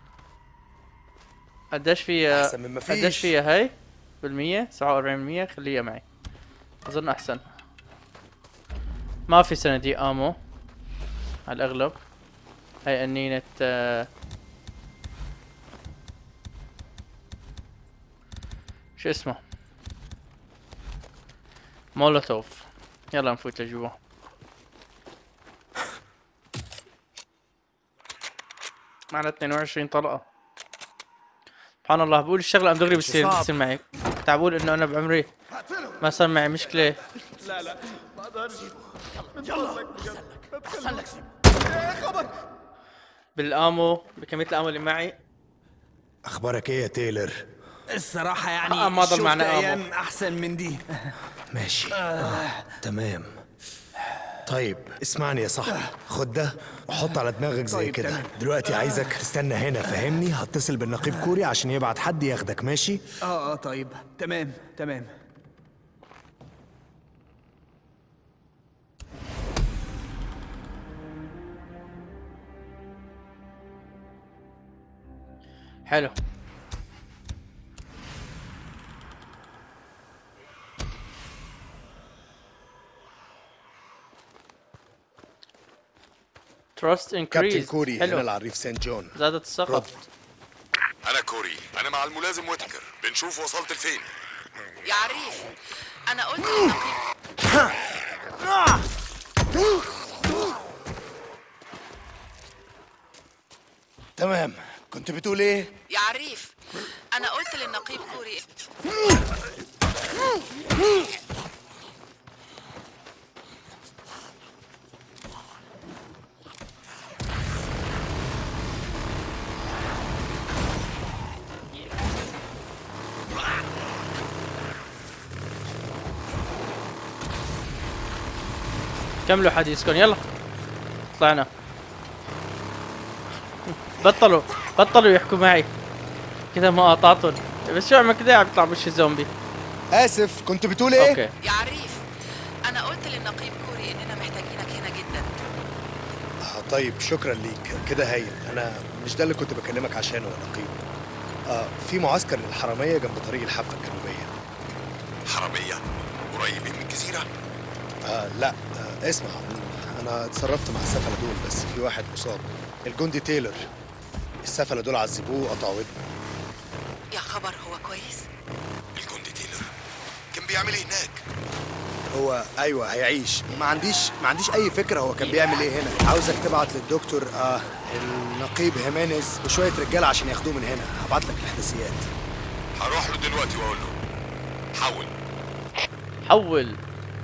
S1: قديش فيها
S3: أحسن من ما
S1: قديش
S3: فيش.
S1: فيها هي بالمية سبعة وأربعين بالمية خليها معي أظن أحسن ما في صناديق آمو على الأغلب هاي أنينة آه، شو اسمه مولوتوف يلا نفوت لجوا معنا 22 طلقة سبحان الله بقول الشغلة أم دغري بتصير
S3: صعب.
S1: بتصير معي كنت عم بقول إنه أنا بعمري ما صار معي مشكلة
S4: لا لا ما اقدرش يلا احسن لك يا خبر
S1: بالآمو بكمية الآمو اللي معي
S3: اخبارك ايه يا تايلر
S15: الصراحة يعني
S1: آه، ما ضل
S15: شفت
S1: معنا آمو.
S15: أيام أحسن من دي
S3: ماشي آه. تمام طيب اسمعني يا صاحبي خد ده وحط على دماغك زي
S15: طيب،
S3: كده
S15: تمام.
S3: دلوقتي عايزك تستنى هنا فاهمني هتصل بالنقيب كوري عشان يبعت حد ياخدك ماشي
S15: اه اه طيب تمام تمام
S1: حلو تراست انكريز
S3: كابتن كوري هنا
S1: حلو
S3: العريف سان جون
S1: زادت الثقة
S3: رد
S6: انا كوري انا مع الملازم ويتكر بنشوف وصلت لفين
S10: يا عريف انا قلت للنقيب
S3: تمام كنت بتقول ايه
S10: يا عريف انا قلت للنقيب كوري
S1: كملوا حديثكم يلا طلعنا بطلوا بطلوا يحكوا معي كذا ما قاطعتهم بس شو عم كذا عم يطلع وش الزومبي
S3: اسف كنت بتقول ايه
S1: اوكي
S10: يا عريف انا قلت للنقيب كوري اننا محتاجينك هنا جدا
S3: آه طيب شكرا ليك كده هايل انا مش ده اللي كنت بكلمك عشانه يا نقيب آه في معسكر للحراميه جنب طريق الحافه الجنوبيه
S6: حرامية قريبين من الجزيرة
S3: آه لا آه اسمع انا اتصرفت مع السفله دول بس في واحد مصاب الجندي تايلر السفله دول عذبوه وقطعوا ودنه
S10: يا خبر هو كويس
S6: الجندي تيلر كان بيعمل ايه هناك
S3: هو ايوه هيعيش ما عنديش ما عنديش اي فكره هو كان بيعمل ايه هنا عاوزك تبعت للدكتور آه النقيب هيمانيز وشويه رجاله عشان ياخدوه من هنا هبعت لك الاحداثيات
S6: هروح له دلوقتي واقول له حول
S1: حول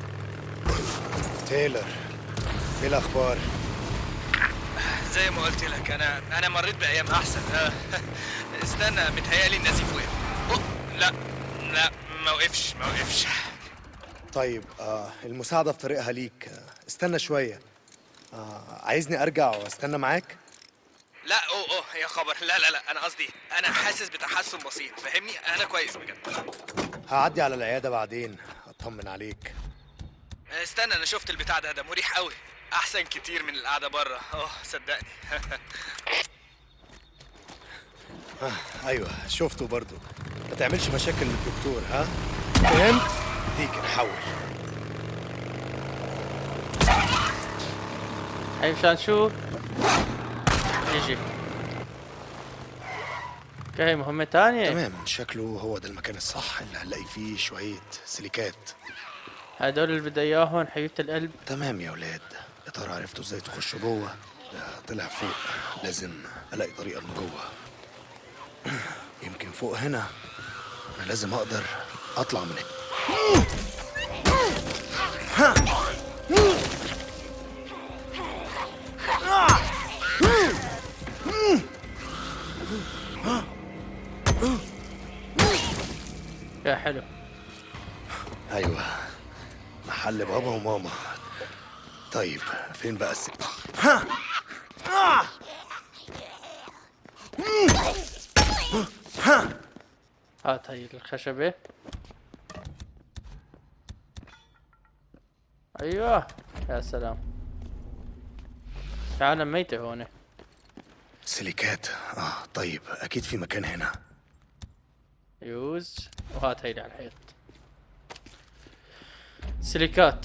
S3: تايلر ايه الاخبار
S2: زي ما قلت لك انا انا مريت بايام احسن آه، استنى متهيألي النزيف وقف أوه، لا لا ما وقفش ما وقفش
S3: طيب آه المساعده في طريقها ليك آه استنى شويه آه عايزني ارجع واستنى معاك
S2: لا اوه اوه يا خبر لا لا لا انا قصدي انا حاسس بتحسن بسيط فاهمني انا كويس بجد
S3: هعدي على العياده بعدين اطمن عليك
S2: استنى انا شفت البتاع ده ده مريح قوي احسن كتير من القعده بره اه صدقني
S3: آه ايوه شفته برضو ما تعملش مشاكل للدكتور ها فهمت ديك نحول
S1: هاي مشان شو يجي اوكي هاي مهمة تانية
S3: تمام شكله هو ده المكان الصح اللي هنلاقي فيه شويه سيليكات
S1: هدول اللي بدي اياهم حبيبة القلب
S3: تمام يا ولاد يا ترى عرفتوا ازاي تخشوا جوه ده طلع فوق لازم الاقي طريقه من جوه يمكن فوق هنا انا لازم اقدر اطلع من هنا
S1: يا حلو
S3: ايوه محل بابا وماما طيب فين بقى السك
S1: هات هاي الخشبة ايوه يا سلام في عالم ميتة هون
S3: سيليكات اه طيب اكيد في مكان هنا
S1: يوز وهات هيدي على الحيط سيليكات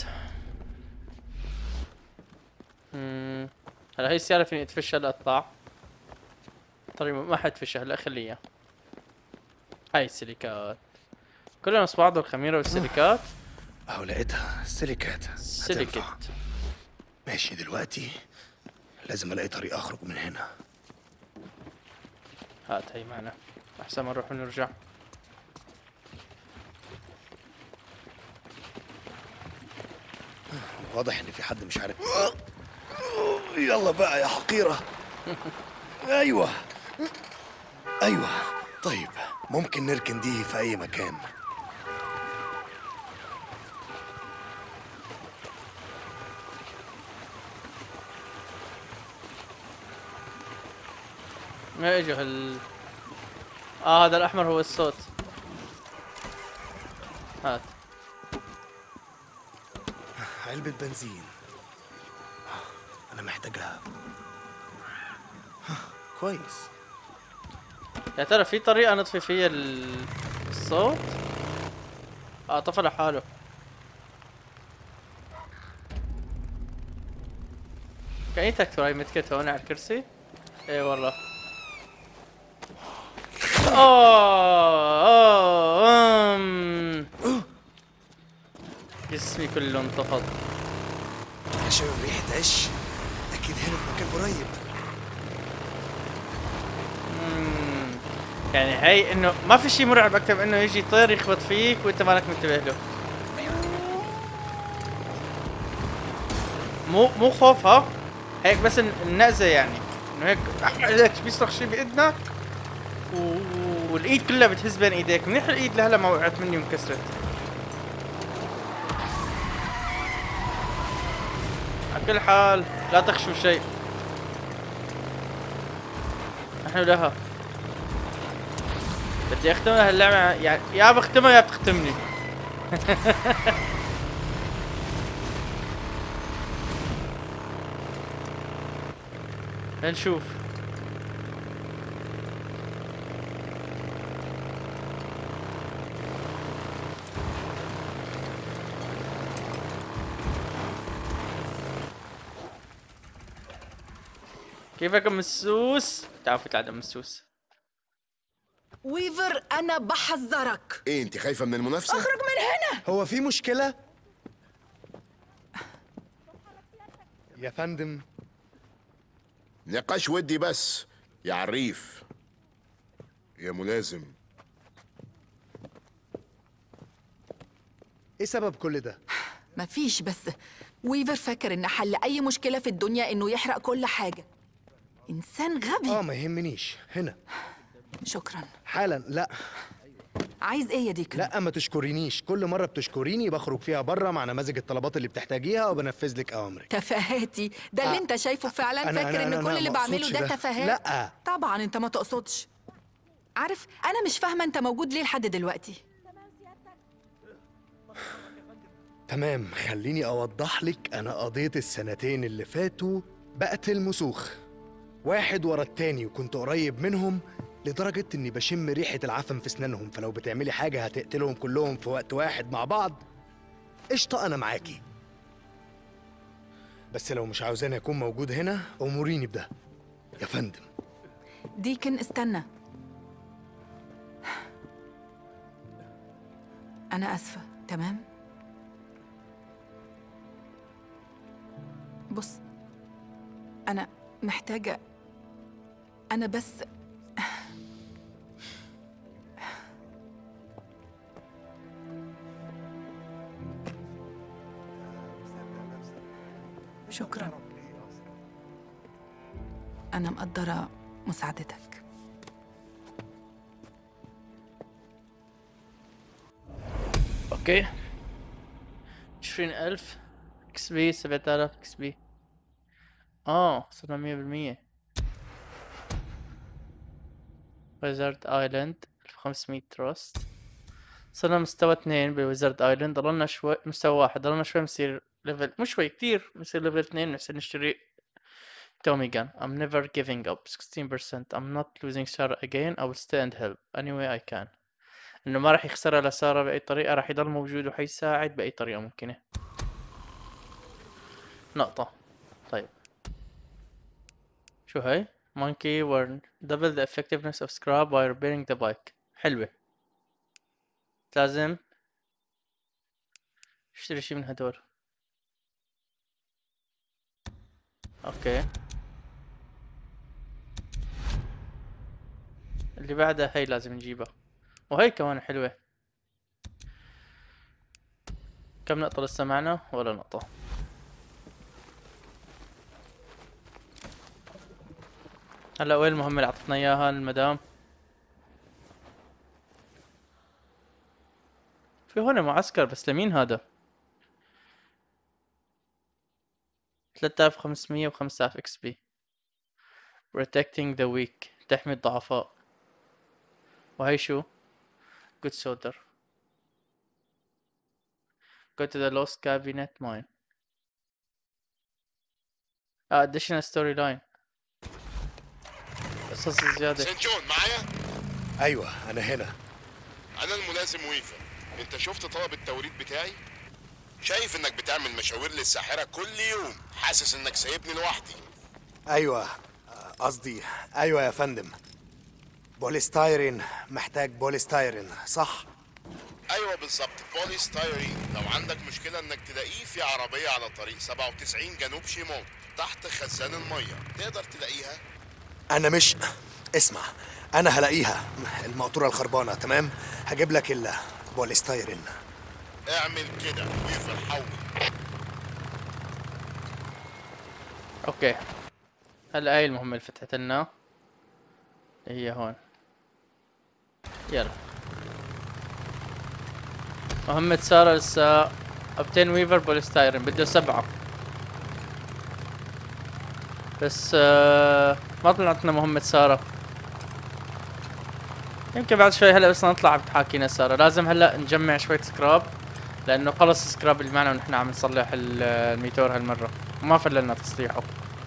S1: مم. هلا هي السيارة فيني اتفشها لاطلع طيب ما حتفشها هلا خليها هاي السيليكات كلها نص بعض الخميرة والسيليكات
S3: اهو لقيتها سيليكات
S1: سيليكت
S3: هتنفع. ماشي دلوقتي لازم الاقي طريق اخرج من هنا
S1: هات هي معنا احسن ما نروح ونرجع
S3: واضح ان في حد مش عارف يلا بقى يا حقيرة ايوه ايوه طيب ممكن نركن دي في اي مكان
S1: ما اجوا هال اه هذا الاحمر هو الصوت هات
S3: علبة بنزين انا محتاجها كويس
S1: يا ترى في طريقة نطفي فيها ال- الصوت؟ اه طفى لحاله كأنيتك تراي متكت هون على الكرسي؟ ايه والله اوه اوه أم. جسمي كله انتفض
S3: يا شباب ريحة عش اكيد هنا في مكان قريب
S1: مم. يعني هي انه ما في شيء مرعب اكثر من انه يجي طير يخبط فيك وانت مالك منتبه له مو مو خوف ها هيك بس الن- النأزة يعني انه هيك هيك بيصرخ شيء باذنك و... والايد كلها بتهز بين ايديك منيح الايد لهلا ما وقعت مني وانكسرت على كل حال لا تخشوا شيء نحن لها بدي اختمها هاللعبة يعني يا بختمها يا بتختمني نشوف كيفك ام السوس؟ تعرفي تعال ام السوس
S10: ويفر انا بحذرك
S16: ايه انت خايفه من المنافسه
S10: اخرج من هنا
S3: هو في مشكلة؟ يا فندم
S16: نقاش ودي بس يا عريف يا ملازم
S3: ايه سبب كل ده؟
S10: مفيش بس ويفر فاكر ان حل اي مشكله في الدنيا انه يحرق كل حاجه انسان غبي
S3: اه ما يهمنيش هنا
S10: شكرا
S3: حالا لا
S10: عايز ايه يا ديكن
S3: لا ما تشكرينيش كل مرة بتشكريني بخرج فيها بره مع نماذج الطلبات اللي بتحتاجيها وبنفذ لك اوامرك
S10: تفاهاتي ده اللي
S3: آه.
S10: انت شايفه فعلا
S3: أنا-
S10: فاكر
S3: أنا-
S10: ان
S3: أنا-
S10: كل
S3: أنا
S10: اللي
S3: ما
S10: بعمله
S3: أقصدش
S10: ده
S3: ده.
S10: تفاهات
S3: لأ.
S10: طبعا انت ما تقصدش عارف انا مش فاهمه انت موجود ليه لحد دلوقتي
S3: تمام خليني اوضح لك انا قضيت السنتين اللي فاتوا بقتل مسوخ واحد ورا التاني وكنت قريب منهم لدرجة اني بشم ريحة العفن في اسنانهم فلو بتعملي حاجة هتقتلهم كلهم في وقت واحد مع بعض قشطة انا معاكي بس لو مش عاوزاني اكون موجود هنا اموريني بده يا فندم
S10: ديكن استنى انا اسفه تمام بص انا محتاجه انا بس شكرا انا مقدره مساعدتك
S1: اوكي عشرين الف اكس بي سبعة الاف اكس بي اه صرنا مية بالمية ويزارد ايلاند 500 تراست صرنا مستوى اثنين بويزرد ايلاند ضلنا شوي مستوى واحد ضلنا شوي بنصير ليفل مو شوي كتير بنصير ليفل اثنين بنصير نشتري تومي gun I'm never giving up 16% I'm not losing Sarah again I will stay and help any way I can انه ما راح يخسرها لسارة بأي طريقة راح يضل موجود وحيساعد بأي طريقة ممكنة نقطة طيب شو هاي monkey were double the effectiveness of scrub while repairing the bike حلوة لازم اشتري شي من هدول اوكي اللي بعدها هي لازم نجيبها وهي كمان حلوة كم نقطة لسه معنا ولا نقطة هلا وين المهمة اللي عطتنا اياها المدام في هون معسكر بس لمين هذا 3500 و 5000 اكس بي protecting the weak تحمي الضعفاء وهي شو good soldier go to the lost cabinet mine آه additional storyline قصص زيادة
S6: سنت جون معايا
S3: ايوه انا هنا
S6: انا الملازم ويفر انت شفت طلب التوريد بتاعي شايف انك بتعمل مشاوير للساحره كل يوم حاسس انك سايبني لوحدي
S3: ايوه آه، قصدي ايوه يا فندم بوليستايرين محتاج بوليستايرين صح
S6: ايوه بالظبط بولي ستايرين لو عندك مشكله انك تلاقيه في عربيه على طريق 97 جنوب شيمون تحت خزان الميه تقدر تلاقيها
S3: انا مش اسمع انا هلاقيها المقطوره الخربانه تمام هجيب لك البوليستايرين
S6: اعمل كده ويفر حاول
S1: اوكي هلا هاي المهمة اللي فتحت لنا اللي هي هون يلا مهمة سارة لسه obtain ويفر بوليستايرين بده سبعة بس آه ما طلعت لنا مهمة سارة يمكن بعد شوي هلا بس نطلع بتحاكينا سارة لازم هلا نجمع شوية سكراب لانه خلص السكراب اللي معنا ونحن عم نصلح ال- الميتور هالمرة وما فللنا تصليحه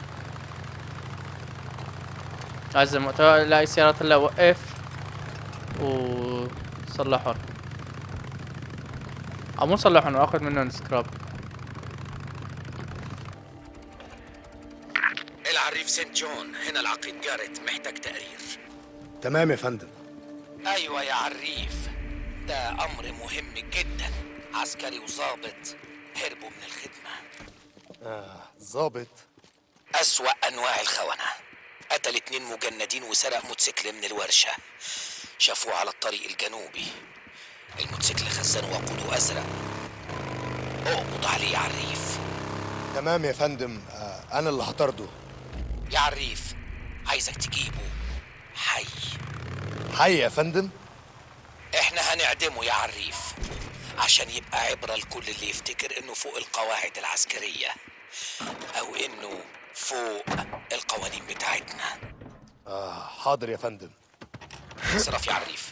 S1: لازم وقت الاقي سيارات هلا وقف وصلحهم او مو صلحهم واخذ منهم سكراب
S17: العريف سنت جون هنا العقيد جاريت محتاج تقرير
S3: تمام يا فندم
S17: ايوه يا عريف ده امر مهم جدا عسكري وظابط هربوا من الخدمه
S3: آه ظابط
S17: اسوا انواع الخونه قتل اتنين مجندين وسرق موتوسيكل من الورشه شافوه على الطريق الجنوبي الموتوسيكل خزان وقوده ازرق اقبض عليه يا عريف
S3: تمام يا فندم آه انا اللي هطرده
S17: يا عريف عايزك تجيبه حي
S3: حي يا فندم
S17: احنا هنعدمه يا عريف عشان يبقى عبرة لكل اللي يفتكر انه فوق القواعد العسكرية او انه فوق القوانين بتاعتنا
S3: آه حاضر يا فندم
S17: اصرف يا عريف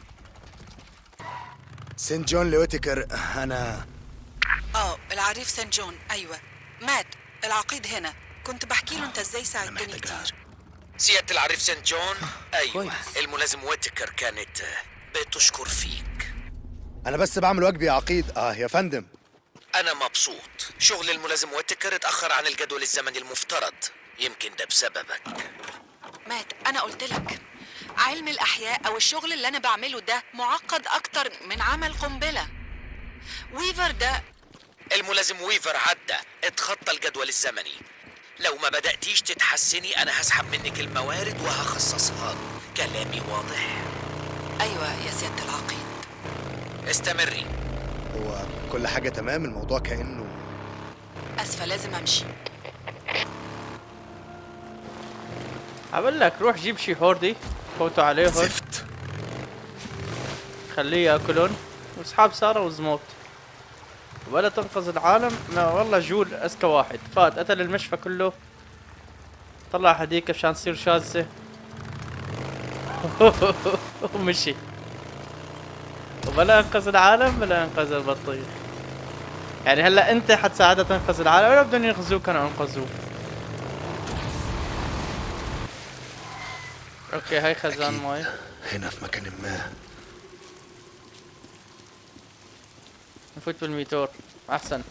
S3: سنت جون لويتكر انا
S10: اه العريف سان جون ايوه مات العقيد هنا كنت بحكي له انت ازاي ساعدتني كتير
S17: سيادة العريف سنت جون ايوه الملازم ويتكر كانت بتشكر فيك
S3: انا بس بعمل واجبي يا عقيد اه يا فندم
S17: انا مبسوط شغل الملازم ويتكر اتأخر عن الجدول الزمني المفترض يمكن ده بسببك
S10: مات انا قلت لك علم الاحياء او الشغل اللي انا بعمله ده معقد اكتر من عمل قنبله ويفر ده
S17: الملازم ويفر عدى اتخطى الجدول الزمني لو ما بدأتيش تتحسني أنا هسحب منك الموارد وهخصصها له. كلامي واضح
S10: ايوه يا سياده العقيد
S17: استمري
S3: هو كل حاجه تمام الموضوع كانه
S10: اسفه لازم امشي
S1: عبال لك روح جيب شي هوردي فوتوا عليهم
S3: زفت
S1: خليه ياكلون واصحاب سارة وزموت ولا تنقذ العالم ما والله جول اذكى واحد فات قتل المشفى كله طلع هديك عشان تصير شاذة ومشي وبلا انقذ العالم بلا انقذ البطيخ يعني هلا انت حتساعدها تنقذ العالم ولا بدهم ينقذوك كانوا انقذوه اوكي هاي خزان مي
S3: هنا في مكان ما
S1: نفوت بالميتور احسن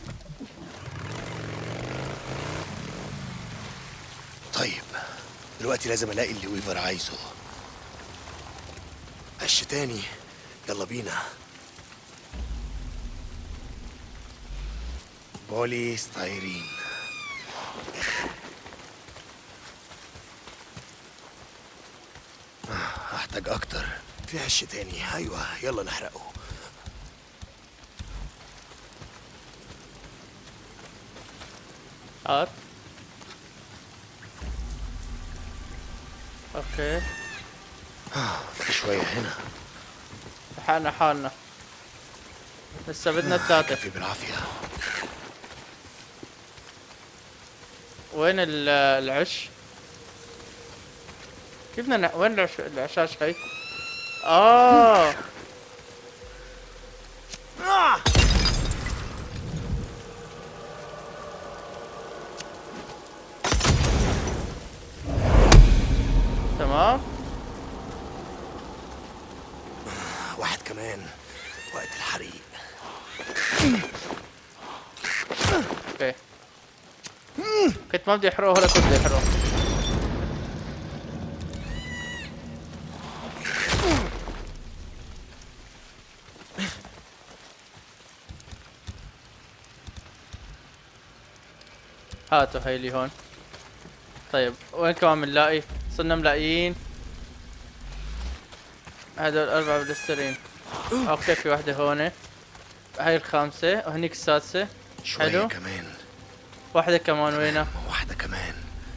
S3: طيب دلوقتي لازم الاقي اللي ويفر عايزه قش تاني يلا بينا بولي ستايرين آه، هحتاج اكتر في عش تاني ايوه يلا نحرقه
S1: هات اوكي
S3: آه، في شوية هنا
S1: لحقنا حالنا لسه بدنا ثلاثة
S3: في بالعافية
S1: وين ال- العش؟ كيف بدنا ن- وين العش... العشاش هي؟ اه تمام
S3: واحد كمان وقت الحريق
S1: اوكي كنت ما بدي احرقه ولا كنت بدي احرقه هاتوا هاي اللي هون طيب وين كمان بنلاقي صرنا ملاقيين هدول أربعة بلاسترين اوكي في واحدة هون هاي الخامسة وهنيك السادسة
S3: شوية
S1: حلو
S3: كمان
S1: واحدة كمان وينها
S3: واحدة كمان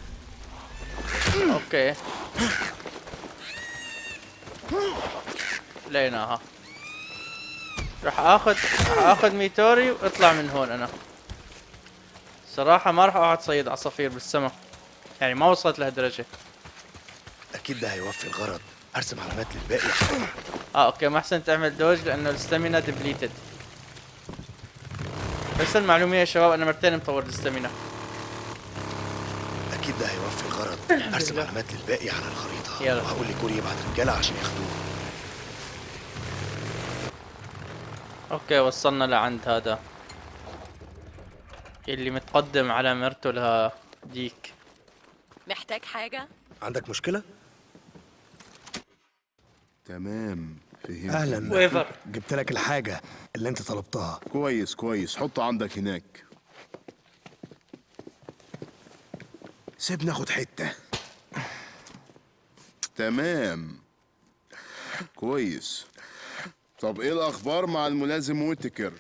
S1: اوكي لقيناها راح اخذ راح اخذ ميتوري واطلع من هون انا صراحة ما راح اقعد صيد عصافير بالسما يعني ما وصلت لهالدرجة
S3: اكيد ده هيوفي الغرض ارسم علامات للباقي
S1: اه اوكي ما احسن تعمل دوج لانه الستامينا ديبليتد بس المعلومية يا شباب انا مرتين مطور الستامينا
S3: اكيد ده هيوفي الغرض ارسم علامات للباقي على الخريطة
S1: يلا.
S3: وهقول لكوري يبعت رجالة عشان ياخدوه
S1: اوكي وصلنا لعند هذا اللي متقدم على مرته لها ديك
S5: محتاج حاجة؟
S3: عندك مشكلة؟
S16: تمام فهمت
S3: اهلا جبت لك الحاجة اللي انت طلبتها
S16: كويس كويس حطه عندك هناك
S3: سيبني اخد حتة
S16: تمام كويس طب ايه الاخبار مع الملازم ويتكر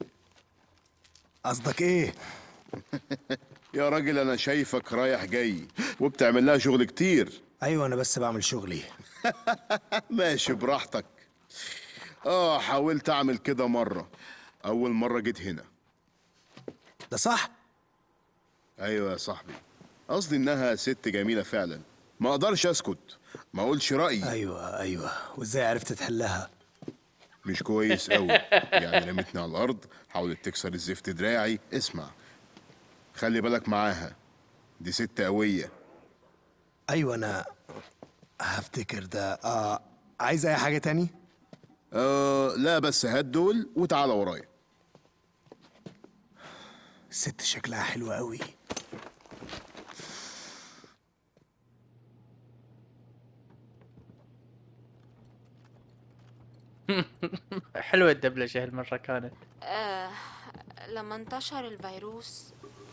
S3: قصدك ايه
S16: يا راجل انا شايفك رايح جاي وبتعمل لها شغل كتير
S3: ايوه انا بس بعمل شغلي
S16: ماشي براحتك اه حاولت اعمل كده مرة اول مرة جيت هنا
S3: ده صح
S16: ايوه يا صاحبي قصدي انها ست جميلة فعلا ما اقدرش اسكت ما اقولش رأيي
S3: ايوه ايوه وازاي عرفت تحلها
S16: مش كويس قوي يعني رمتني على الارض حاولت تكسر الزفت دراعي اسمع خلي بالك معاها دي ست قوية
S3: ايوه انا هفتكر ده اه عايز اي حاجة تاني
S16: آه لا بس هات دول وتعالى ورايا
S3: الست شكلها حلو قوي
S1: حلوة الدبلجة هالمرة كانت
S18: آه لما انتشر الفيروس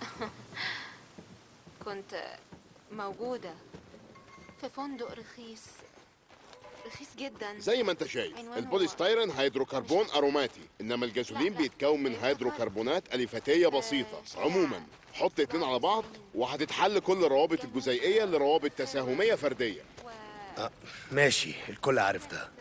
S18: كنت موجودة في فندق رخيص رخيص جدا
S16: زي ما انت شايف
S18: عنوانه
S16: البوليستيرين هيدروكربون اروماتي انما الجازولين بيتكون من هيدروكربونات اليفاتيه بسيطه عموما حط اتنين على بعض وهتتحل كل الروابط الجزيئيه لروابط تساهميه فرديه
S3: آه ماشي الكل عارف ده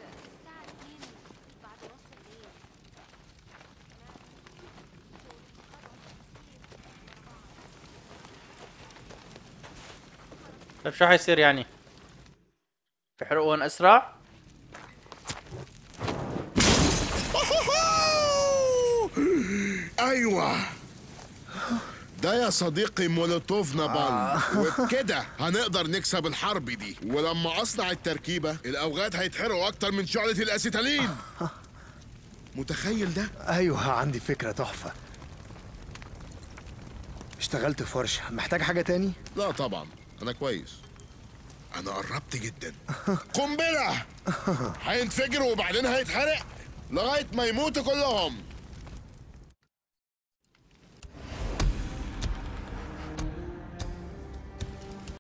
S1: طيب شو حيصير يعني؟ بحرقون اسرع؟
S16: ايوه ده يا صديقي مولوتوف نابال وبكده هنقدر نكسب الحرب دي ولما اصنع التركيبه الاوغاد هيتحرقوا اكتر من شعله الاسيتالين متخيل ده
S3: ايوه عندي فكره تحفه اشتغلت في ورشه محتاج حاجه تاني
S16: لا طبعا انا كويس انا قربت جدا قنبله هينفجر وبعدين هيتحرق لغايه ما يموتوا كلهم